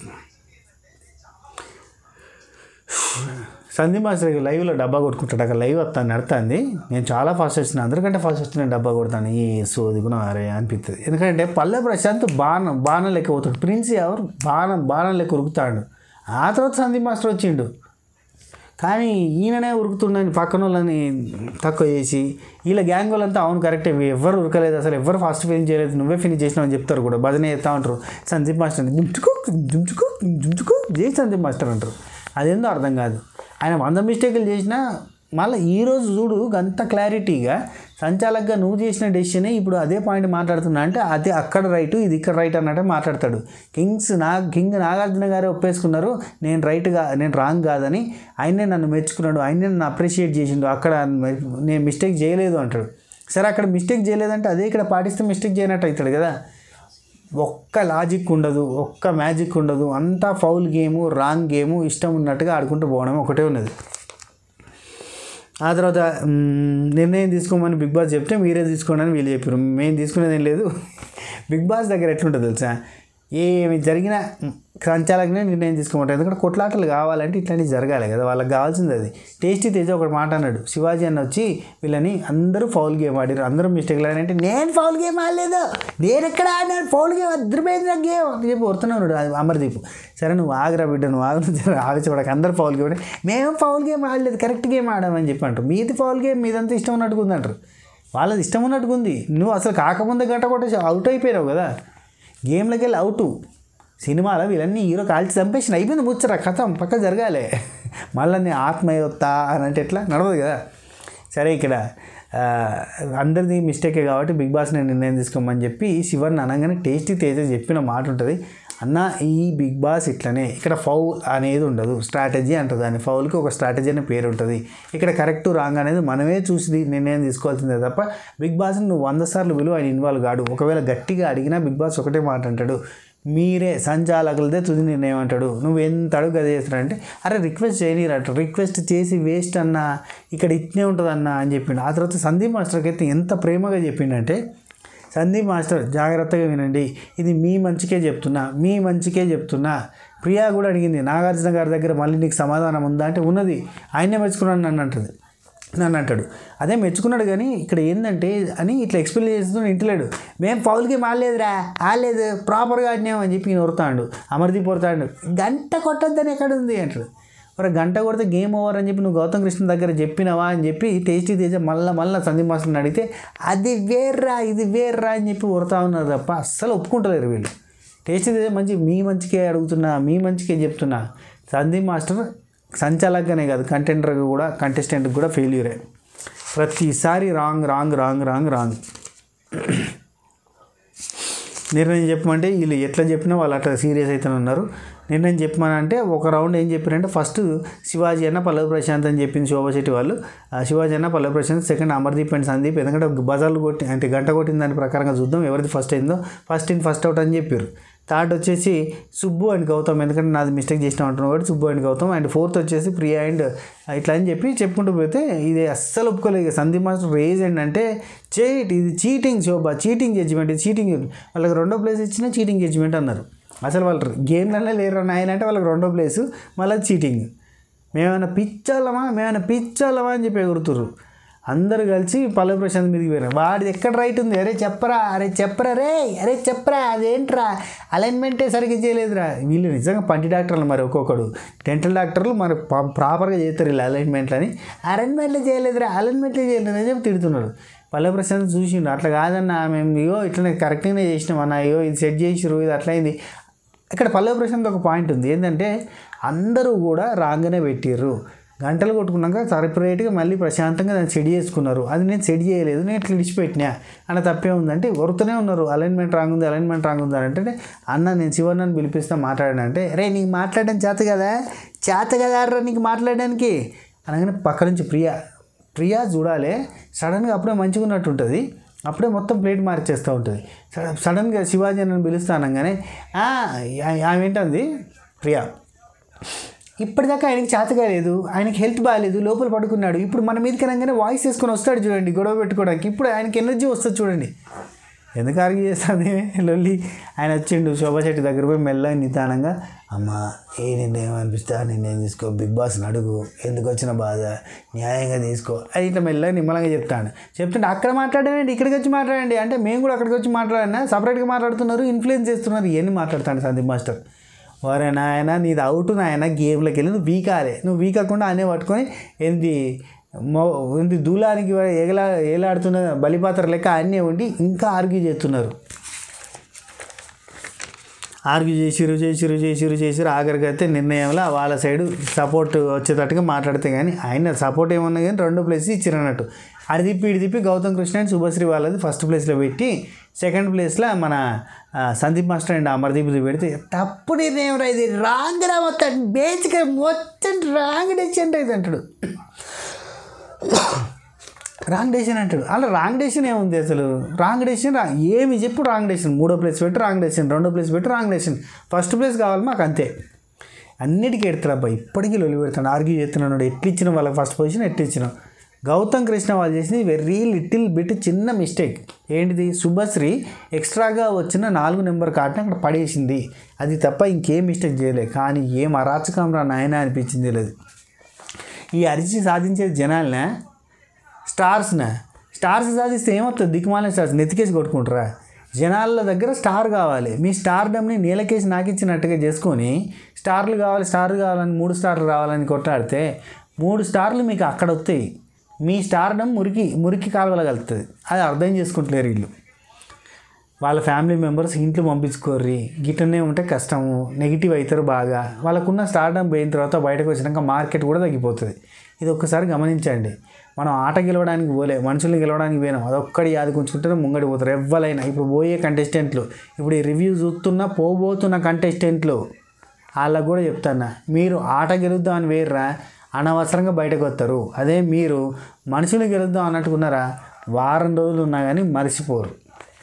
సందీప్ మాస్టర్ లైవ్లో డబ్బా కొట్టుకుంటాడు అక్కడ లైవ్ వస్తాను నడుతుంది నేను చాలా ఫాస్ట్ వచ్చిన అందరికంటే ఫాస్ట్ వచ్చి నేను డబ్బా కొడతాను ఈ సోది కూడా అరే అనిపిస్తుంది ఎందుకంటే పల్లె ప్రశాంత్ బాణం బాణం లెక్క పోతాడు ప్రిన్స్ ఎవరు బాణం బాణం లెక్క ఉరుకుతాడు ఆ తర్వాత సందీప్ మాస్టర్ వచ్చిండు కానీ ఈయననే ఉరుకుతుండని పక్కన వాళ్ళని తక్కువ చేసి వీళ్ళ గ్యాంగ్ వాళ్ళంతా అవును కరెక్టే ఎవరు ఉరకలేదు అసలు ఎవరు ఫాస్ట్ ఫినిష్ చేయలేదు నువ్వే ఫినిష్ చేసినావు అని చెప్తారు కూడా భజన చేస్తూ ఉంటారు సందీప్ మాస్టర్ జుంచుకో జుంచుకో జుంచుకో చేయి సందీప్ మాస్టర్ అంటారు అదేందో అర్థం కాదు ఆయన వంద మిస్టేకులు చేసినా మళ్ళీ ఈరోజు చూడు అంత క్లారిటీగా సంచాలకుగా నువ్వు చేసిన డెసిషనే ఇప్పుడు అదే పాయింట్ మాట్లాడుతున్నా అంటే అదే అక్కడ రైట్ ఇది ఇక్కడ రైట్ అన్నట్టే మాట్లాడతాడు కింగ్స్ నా కింగ్ నాగార్జున గారే ఒప్పేసుకున్నారు నేను రైట్గా నేను రాంగ్ కాదని ఆయనే నన్ను మెచ్చుకున్నాడు ఆయనే నన్ను అప్రిషియేట్ చేసిండు అక్కడ నేను మిస్టేక్ చేయలేదు అంటాడు సరే అక్కడ మిస్టేక్ చేయలేదంటే అదే ఇక్కడ పాటిస్తే మిస్టేక్ చేయనట్టు అవుతాడు కదా ఒక్క లాజిక్ ఉండదు ఒక్క మ్యాజిక్ ఉండదు అంతా ఫౌల్ గేము రాంగ్ గేము ఇష్టం ఉన్నట్టుగా ఆడుకుంటూ పోవడం ఒకటే ఉన్నది ఆ తర్వాత మ్, నిర్ణయం తీసుకోమని బిగ్ బాస్ చెప్తే మీరే తీసుకోండి అని వీళ్ళు చెప్పారు మేము తీసుకునేది ఏం లేదు బిగ్ బాస్ దగ్గర ఎట్లుంటుంది తెలుసా ఏమి జరిగినా సంచాలకనే నిర్ణయం తీసుకోమంటారు ఎందుకంటే కొట్లాటలు కావాలంటే ఇట్లాంటివి జరగాలి కదా వాళ్ళకి కావాల్సింది అది టేస్టీ తేజ ఒకటి మాట అన్నాడు శివాజీ అన్న వచ్చి వీళ్ళని అందరూ ఫౌల్ గేమ్ ఆడారు అందరూ మిస్టేక్లు అంటే నేను ఫౌల్ గేమ్ ఆడలేదు నేను ఎక్కడ ఆడినాను ఫౌల్ గేమ్ అద్భుతమైన గేమ్ అని చెప్పి వస్తున్నాడు అది అమర్దీప్ సరే నువ్వు ఆగరా బిడ్డ నువ్వు ఆగు నువ్వు ఆలోచపడక అందరు ఫౌల్ గేమ్ ఆడారు. మేము ఫౌల్ గేమ్ ఆడలేదు కరెక్ట్ గేమ్ ఆడామని చెప్పి అంటారు మీది ఫౌల్ గేమ్ మీదంతా ఇష్టం ఉన్నట్టుగా ఉంది అంటారు వాళ్ళది ఇష్టం ఉన్నట్టుగా ఉంది నువ్వు అసలు కాకముందే గంట కొట్టేసి అవుట్ అయిపోయావు కదా గేమ్లోకి వెళ్ళి అవుట్ సినిమాలో వీళ్ళన్నీ హీరో కాల్చి చంపేసిన అయిపోయింది ముచ్చరా కథం పక్క జరగాలి మళ్ళీ నేను ఆత్మయోత్త అని అంటే ఎట్లా నడవదు కదా సరే ఇక్కడ ఆ, అందరిది మిస్టేకే కాబట్టి బిగ్ బాస్ నేను నిర్ణయం తీసుకోమని చెప్పి శివన్ అనగానే టేస్టీ తేజ చెప్పిన మాట ఉంటుంది అన్న ఈ బిగ్ బాస్ ఇట్లనే ఇక్కడ ఫౌల్ అనేది ఉండదు స్ట్రాటజీ అంటుంది దాని ఫౌల్కి ఒక స్ట్రాటజీ అనే పేరు ఉంటుంది ఇక్కడ కరెక్ట్ రాంగ్ అనేది మనమే చూసి నిర్ణయం తీసుకోవాల్సిందే తప్ప బిగ్ బాస్ని నువ్వు వంద సార్లు విలువ ఆయన ఇన్వాల్వ్ కాడు ఒకవేళ గట్టిగా అడిగినా బిగ్ బాస్ ఒకటే మాట అంటాడు మీరే సంచాలకులదే తుది నిర్ణయం అంటాడు నువ్వు ఎంత అడుగు గది చేస్తాడంటే అరే రిక్వెస్ట్ చేయనీరట రిక్వెస్ట్ చేసి వేస్ట్ అన్న ఇక్కడ ఇట్నే ఉంటుంది అన్న అని చెప్పిండు ఆ తర్వాత సందీప్ మాస్టర్కి అయితే ఎంత ప్రేమగా చెప్పిండంటే సందీప్ మాస్టర్ జాగ్రత్తగా వినండి ఇది మీ మంచికే చెప్తున్నా మీ మంచికే చెప్తున్నా ప్రియా కూడా అడిగింది నాగార్జున గారి దగ్గర మళ్ళీ నీకు సమాధానం ఉందా అంటే ఉన్నది ఆయనే మెచ్చుకున్నాను నన్ను అంటుంది నన్ను అంటాడు అదే మెచ్చుకున్నాడు కానీ ఇక్కడ ఏంటంటే అని ఇట్లా ఎక్స్ప్లెయిన్ చేస్తూ ఇంటలేడు మేము ఫౌల్కి మాడలేదురా ఆడలేదు ప్రాపర్గా ఆడినాం అని చెప్పి ఈయన ఉరుతాడు అమర్దీప్ ఉరుతాడు గంట కొట్టొద్దని ఎక్కడ ఉంది అంటాడు మరి గంట కొడితే గేమ్ ఓవర్ అని చెప్పి నువ్వు గౌతమ్ కృష్ణ దగ్గర చెప్పినవా అని చెప్పి టేస్టీ తేజ మళ్ళీ మళ్ళీ సందీప్ మాస్టర్ని అడిగితే అది వేర్రా ఇది వేర్రా అని చెప్పి ఉడతా ఉన్నారు తప్ప అస్సలు ఒప్పుకుంటలేరు వీళ్ళు టేస్టీ తేజ మంచి మీ మంచికే అడుగుతున్నా మీ మంచికే చెప్తున్నా సందీప్ మాస్టర్ సంచాలకనే కాదు కంటెంటర్గా కూడా కంటెస్టెంట్కి కూడా ఫెయిల్యూరే ప్రతిసారి wrong wrong wrong wrong wrong నిర్ణయం చెప్పమంటే వీళ్ళు ఎట్లా చెప్పినా వాళ్ళు అట్లా సీరియస్ అవుతూనే ఉన్నారు నిర్ణయం చెప్పమని అంటే ఒక రౌండ్ ఏం చెప్పారంటే ఫస్ట్ శివాజీ అన్న పల్లవి ప్రశాంత్ అని చెప్పింది శోభా శెట్టి వాళ్ళు ఆ శివాజీ అన్న పల్లవి ప్రశాంత్ సెకండ్ అమర్దీప్ అండ్ సందీప్ ఎందుకంటే బజార్లు కొట్టి అంటే గంట కొట్టిన దాని ప్రకారంగా చూద్దాం ఎవరిది ఫస్ట్ అయిందో ఫస్ట్ ఇన్ ఫస్ట్ అవుట్ అని చెప్పారు థర్డ్ వచ్చేసి సుబ్బు అండ్ గౌతమ్ ఎందుకంటే నాది మిస్టేక్ చేసిన అంటున్నావు కాబట్టి Subbu and Gautham and fourth వచ్చేసి ప్రియా అండ్ ఇట్లా అని చెప్పి చెప్పుకుంటూ పోతే ఇది అస్సలు ఒప్పుకోలేదు ఇక సందీప్ మాస్టర్ రేజ్ అండ్ అంటే చేయట్ ఇది చీటింగ్ శోభ చీటింగ్ జడ్జిమెంట్ ఇది చీటింగ్ వాళ్ళకి రెండో ప్లేస్ ఇచ్చినా చీటింగ్ జడ్జిమెంట్ అన్నారు అసలు వాళ్ళు గేమ్లలో లేరు నాయన అంటే వాళ్ళకి రెండో ప్లేసు మళ్ళీ చీటింగ్ మేమైనా పిచ్చోళ్ళమా మేమైనా పిచ్చోళ్ళమా అని చెప్పి ఎగురుతుర్రు అందరూ కలిసి పల్లవి ప్రశాంత్ మీదకి పోయినారు వాడిది ఎక్కడ రైట్ ఉంది అరే చెప్పరా అరే చెప్పరా రే అరే చెప్పరా అదేంట్రా అలైన్మెంటే సరిగ్గా చేయలేదురా వీళ్ళు నిజంగా పంటి డాక్టర్లు మరి ఒక్కొక్కడు డెంటల్ డాక్టర్లు మరి పా- ప్రాపర్గా చేస్తారు వీళ్ళు అలైన్మెంట్లు అని అలైన్మెంట్లు చేయలేదురా అలైన్మెంట్లు చేయలేదు అని చెప్పి తిడుతున్నారు పల్లవి ప్రశాంత్ చూసిండు అట్లా కాదన్న మేము ఇగో ఇట్లనే కరెక్ట్గానే చేసినాం అన్న అయ్యో ఇది సెట్ చేసిరు ఇది అట్లయింది ఇక్కడ పల్లవి ప్రశాంత్ ఒక పాయింట్ ఉంది ఏంటంటే అందరూ కూడా రాగానే పెట్టిర్రు గంటలు కొట్టుకున్నాక సపరేట్గా మళ్ళీ ప్రశాంతంగా దాన్ని సెట్ చేసుకున్నారు అది నేను సెట్ చేయలేదు నేను ఇట్లా విడిచిపెట్టినా అన్న తప్పే ఉందంటే వరుతూనే ఉన్నారు అలైన్మెంట్ రాంగ్ ఉంది అలైన్మెంట్ రాంగ్ ఉంది అని అంటే అన్న నేను శివన్నని పిలిపిస్తా మాట్లాడాను అంటే రే నీకు మాట్లాడడం చేత కదా చేత కదా రా నీకు మాట్లాడడానికి అనగానే పక్క నుంచి ప్రియా ప్రియా చూడాలి సడన్గా అప్పుడే మంచిగా ఉన్నట్టు ఉంటుంది అప్పుడే మొత్తం ప్లేట్ మార్చేస్తూ ఉంటుంది సడన్ సడన్గా శివాజీ నన్ను పిలుస్తా అనగానే "ఆ, ఆ- ఆమె ఏంటంది ప్రియా ఇప్పటిదాకా ఆయనకి చేతగా లేదు ఆయనకి హెల్త్ బాగాలేదు లోపల పడుకున్నాడు ఇప్పుడు మన మీదకి అనగానే వాయిస్ వేసుకొని వస్తాడు చూడండి గొడవ పెట్టుకోవడానికి ఇప్పుడు ఆయనకి ఎనర్జీ వస్తుంది చూడండి ఎందుకు ఆర్గ్యూ చేస్తుంది లొల్లి ఆయన వచ్చిండు శోభా శెట్టి దగ్గర పోయి మెల్లగా నిదానంగా అమ్మ ఏ నిర్ణయం అనిపిస్తే ఆ నిర్ణయం తీసుకో బిగ్ బాస్ని అడుగు ఎందుకు వచ్చిన బాధ న్యాయంగా తీసుకో అది ఇట్లా మెల్లగా నిమ్మలంగా చెప్తాను చెప్తుంటే అక్కడ మాట్లాడండి ఇక్కడికి వచ్చి మాట్లాడండి అంటే మేము కూడా అక్కడికి వచ్చి మాట్లాడినా సపరేట్గా మాట్లాడుతున్నారు ఇన్ఫ్లుయెన్స్ చేస్తున్నారు ఇవన్నీ మాట్లాడతాను సందీప్ మాస్టర్ వారే నాయన నీది అవుట్ నాయన గేమ్లోకి వెళ్ళి నువ్వు వీకాలే నువ్వు వీకకుండా అనే పట్టుకొని ఏంది మో ఏంది దూలానికి ఎగలా ఏలాడుతున్న బలిపాత్ర లెక్క అన్నీ ఉండి ఇంకా ఆర్గ్యూ చేస్తున్నారు ఆర్గ్యూ చేసిరు చేసిరు చేసిరు చేసిరు ఆఖరికి అయితే నిర్ణయంలో వాళ్ళ సైడు సపోర్ట్ వచ్చేటట్టుగా మాట్లాడితే కానీ ఆయన సపోర్ట్ ఏమన్నా కానీ రెండో ప్లేస్ ఇచ్చారు అన్నట్టు అది తిప్పి ఇటు తిప్పి గౌతమ్ కృష్ణ అండ్ శుభశ్రీ వాళ్ళది ఫస్ట్ ప్లేస్లో పెట్టి సెకండ్ ప్లేస్లో మన ఆ, సందీప్ మాస్టర్ అండ్ అమర్దీప్ది పెడితే తప్పు నిర్ణయం రా ఇది రాంగ్ రా మొత్తం బేసిక్గా మొత్తం రాంగ్ డెసిషన్ రా ఇది అంటాడు రాంగ్ డెసిషన్ అంటాడు అలా రాంగ్ డెసిషన్ ఏముంది అసలు రాంగ్ డెసిషన్ రా ఏమి చెప్పు రాంగ్ డెసిషన్ మూడో ప్లేస్ పెట్టి రాంగ్ డెసిషన్ రెండో ప్లేస్ పెట్టి రాంగ్ డెసిషన్ ఫస్ట్ ప్లేస్ కావాలి మాకు అంతే అన్నిటికీ ఎడతాడు అబ్బాయి ఇప్పటికీ లొలి పెడతాడు ఆర్గ్యూ చేస్తున్నాడు ఎట్లు ఇచ్చిన వాళ్ళకి ఫస్ట్ పొజిషన్ ఎట్లు ఇచ్చినాం గౌతమ్ కృష్ణ వాళ్ళు చేసింది వెరీ లిటిల్ బిట్ చిన్న మిస్టేక్ ఏంటిది శుభశ్రీ ఎక్స్ట్రాగా వచ్చిన నాలుగు నెంబర్ కార్డుని అక్కడ పడేసింది అది తప్ప ఇంకేం మిస్టేక్ చేయలేదు కానీ ఏం అరాచకం రా నాయన అనిపించింది లేదు ఈ అరిచి సాధించేది జనాలనే స్టార్స్నా స్టార్స్ సాధిస్తే ఏమవుతుంది దిక్కుమాలిన స్టార్స్ నెత్తికేసి కొట్టుకుంటారా జనాల దగ్గర స్టార్ కావాలి మీ స్టార్డమ్ని నీలకేసి నాకిచ్చినట్టుగా చేసుకొని స్టార్లు కావాలి స్టార్లు కావాలని మూడు స్టార్లు రావాలని కొట్లాడితే మూడు స్టార్లు మీకు అక్కడ వస్తాయి మీ స్టార్డమ్ మురికి మురికి కాలువల కలుగుతుంది అది అర్థం చేసుకుంటలేరు వీళ్ళు వాళ్ళ ఫ్యామిలీ మెంబర్స్ ఇంట్లో పంపించుకోర్రి గిట్టనే ఉంటే కష్టము నెగిటివ్ అవుతారు బాగా వాళ్ళకున్న స్టార్డమ్ పోయిన తర్వాత బయటకు వచ్చినాక మార్కెట్ కూడా తగ్గిపోతుంది ఇది ఒక్కసారి గమనించండి మనం ఆట గెలవడానికి పోలే మనుషుల్ని గెలవడానికి పోయినాం అదొక్కడి యాది కొంచుకుంటే ముంగడి పోతారు ఎవ్వలైనా ఇప్పుడు పోయే కంటెస్టెంట్లు ఇప్పుడు ఈ రివ్యూ చూస్తున్న పోబోతున్న కంటెస్టెంట్లు వాళ్ళకు కూడా చెప్తాను మీరు ఆట గెలుద్దామని వేర్రా అనవసరంగా బయటకు వస్తారు అదే మీరు మనుషులు గెలుద్దాం అన్నట్టుకున్నారా వారం రోజులు ఉన్నా కానీ మర్చిపోరు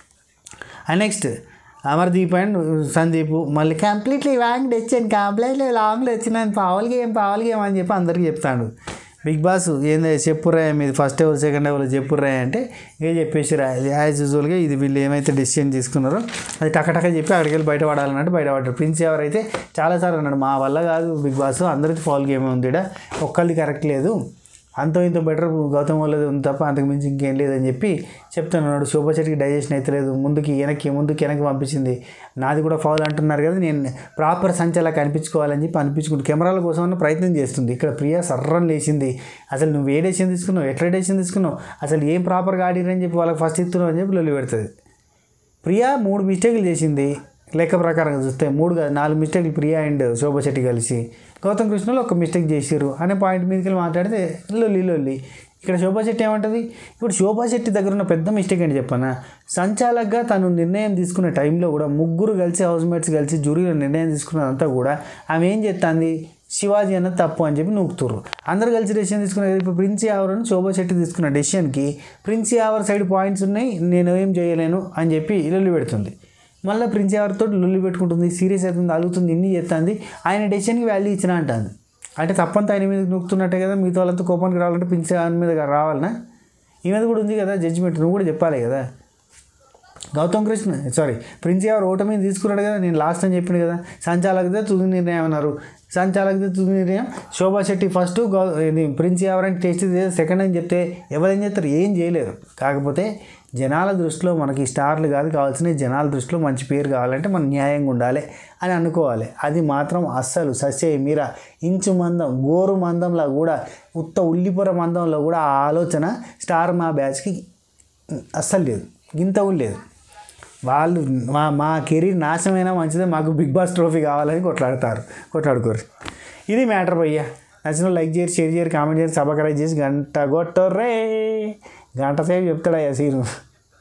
and next Amardeep and Sandeep మళ్ళీ కంప్లీట్లీ రాంగ్ తెచ్చాను కంప్లీట్లీ లాంగ్లో వచ్చినాను పావల్ గేమ్ పావల్ గేమ్ అని చెప్పి అందరికీ చెప్తాడు బిగ్ బాస్ ఏంది చెప్పుర్రా మీది ఫస్ట్ ఎవరు సెకండ్ ఎవరు చెప్పుర్రా అంటే ఏ చెప్పేసిరా యాజ్ యూజువల్గా ఇది వీళ్ళు ఏమైతే డెసిషన్ తీసుకున్నారో అది టకటక చెప్పి అక్కడికి వెళ్ళి బయట పడాలన్నట్టు బయట పడ్డారు ప్రిన్స్ ఎవరైతే చాలాసార్లు అన్నాడు మా వల్ల కాదు బిగ్ బాస్ అందరికీ ఫాల్ గేమ్ ఉంది ఈడ ఒక్కళ్ళది కరెక్ట్ లేదు అంతో ఇంత బెటర్ గౌతమ్ వాళ్ళది ఉంది తప్ప అంతకు మించి ఇంకేం లేదని చెప్పి చెప్తున్నాడు శోభా చెట్టుకి డైజెషన్ అయితే లేదు ముందుకి వెనక్కి ముందుకి వెనక్కి పంపించింది నాది కూడా ఫౌల్ అంటున్నారు కదా నేను ప్రాపర్ సంచలా కనిపించుకోవాలని చెప్పి అనిపించుకుంటూ కెమెరాల కోసం అన్న ప్రయత్నం చేస్తుంది ఇక్కడ ప్రియా సర్రం లేచింది అసలు నువ్వు ఏ డెసిషన్ తీసుకున్నావు ఎట్లా డెసిషన్ తీసుకున్నావు అసలు ఏం ప్రాపర్గా ఆడిరని చెప్పి వాళ్ళకి ఫస్ట్ ఇస్తున్నావు అని చెప్పి లొల్లి పెడుతుంది ప్రియా మూడు మిస్టేక్లు చేసింది లెక్క ప్రకారంగా చూస్తే మూడు కాదు నాలుగు మిస్టేక్లు ప్రియా అండ్ శోభా శెట్టి కలిసి గౌతమ్ కృష్ణలో ఒక మిస్టేక్ చేసిర్రు అనే పాయింట్ మీదకి వెళ్ళి మాట్లాడితే లొల్లి లొల్లి ఇక్కడ శోభా శెట్టి ఏమంటుంది ఇప్పుడు శోభా శెట్టి దగ్గర ఉన్న పెద్ద మిస్టేక్ ఏంటి చెప్పనా సంచాలకుగా తను నిర్ణయం తీసుకునే టైంలో కూడా ముగ్గురు కలిసి హౌస్ మేట్స్ కలిసి జూరీలో నిర్ణయం తీసుకున్నదంతా కూడా ఆమె ఏం చేస్తుంది శివాజీ అన్నది తప్పు అని చెప్పి నూకుతుర్రు అందరు కలిసి డెసిషన్ తీసుకున్నారు ఇప్పుడు ప్రిన్స్ యావర్ అని శోభా శెట్టి తీసుకున్న డెసిషన్కి ప్రిన్స్ యావర్ సైడ్ పాయింట్స్ ఉన్నాయి నేను ఏం చేయలేను అని చెప్పి లొల్లి పెడుతుంది మళ్ళీ ప్రిన్స్ యావర్తో లొల్లి పెట్టుకుంటుంది సీరియస్ అవుతుంది అలుగుతుంది ఇన్ని చేస్తుంది ఆయన డెసిషన్కి వాల్యూ ఇచ్చిన అంటుంది అంటే తప్పంతా ఆయన మీద నొక్కుతున్నట్టే కదా మిగతా వాళ్ళంతా కోపానికి రావాలంటే ప్రిన్స్ యావర్ మీద రావాలనా ఈ మీద కూడా ఉంది కదా జడ్జిమెంట్ నువ్వు కూడా చెప్పాలి కదా గౌతమ్ కృష్ణ సారీ ప్రిన్స్ ఎవరు ఓటమి తీసుకున్నాడు కదా నేను లాస్ట్ అని చెప్పింది కదా సంచాలకదే తుది నిర్ణయం అన్నారు సంచాలకదే తుది నిర్ణయం శోభా శెట్టి ఫస్ట్ గౌ ఇది ప్రిన్స్ ఎవరంటే టేస్ట్ సెకండ్ అని చెప్తే ఎవరేం చేస్తారు ఏం చేయలేరు కాకపోతే జనాల దృష్టిలో మనకి స్టార్లు కాదు కావాల్సిన జనాల దృష్టిలో మంచి పేరు కావాలంటే మనం న్యాయంగా ఉండాలి అని అనుకోవాలి అది మాత్రం అస్సలు సస్య మీరా ఇంచు మందం గోరు మందంలో కూడా ఉత్త ఉల్లిపొర మందంలో కూడా ఆ ఆలోచన స్టార్ మా బ్యాచ్కి అస్సలు లేదు గింత కూడా లేదు వాళ్ళు మా మా కెరీర్ నాశనమైనా మంచిదే మాకు బిగ్ బాస్ ట్రోఫీ కావాలని కొట్లాడతారు కొట్లాడుకోరు ఇది మ్యాటర్ భయ్యా నచ్చిన లైక్ చేయరు షేర్ చేయరు కామెంట్ చేయరు సబ్స్క్రైబ్ చేసి గంట కొట్టర్రే గంట సేపు చెప్తాడయ్యా సీను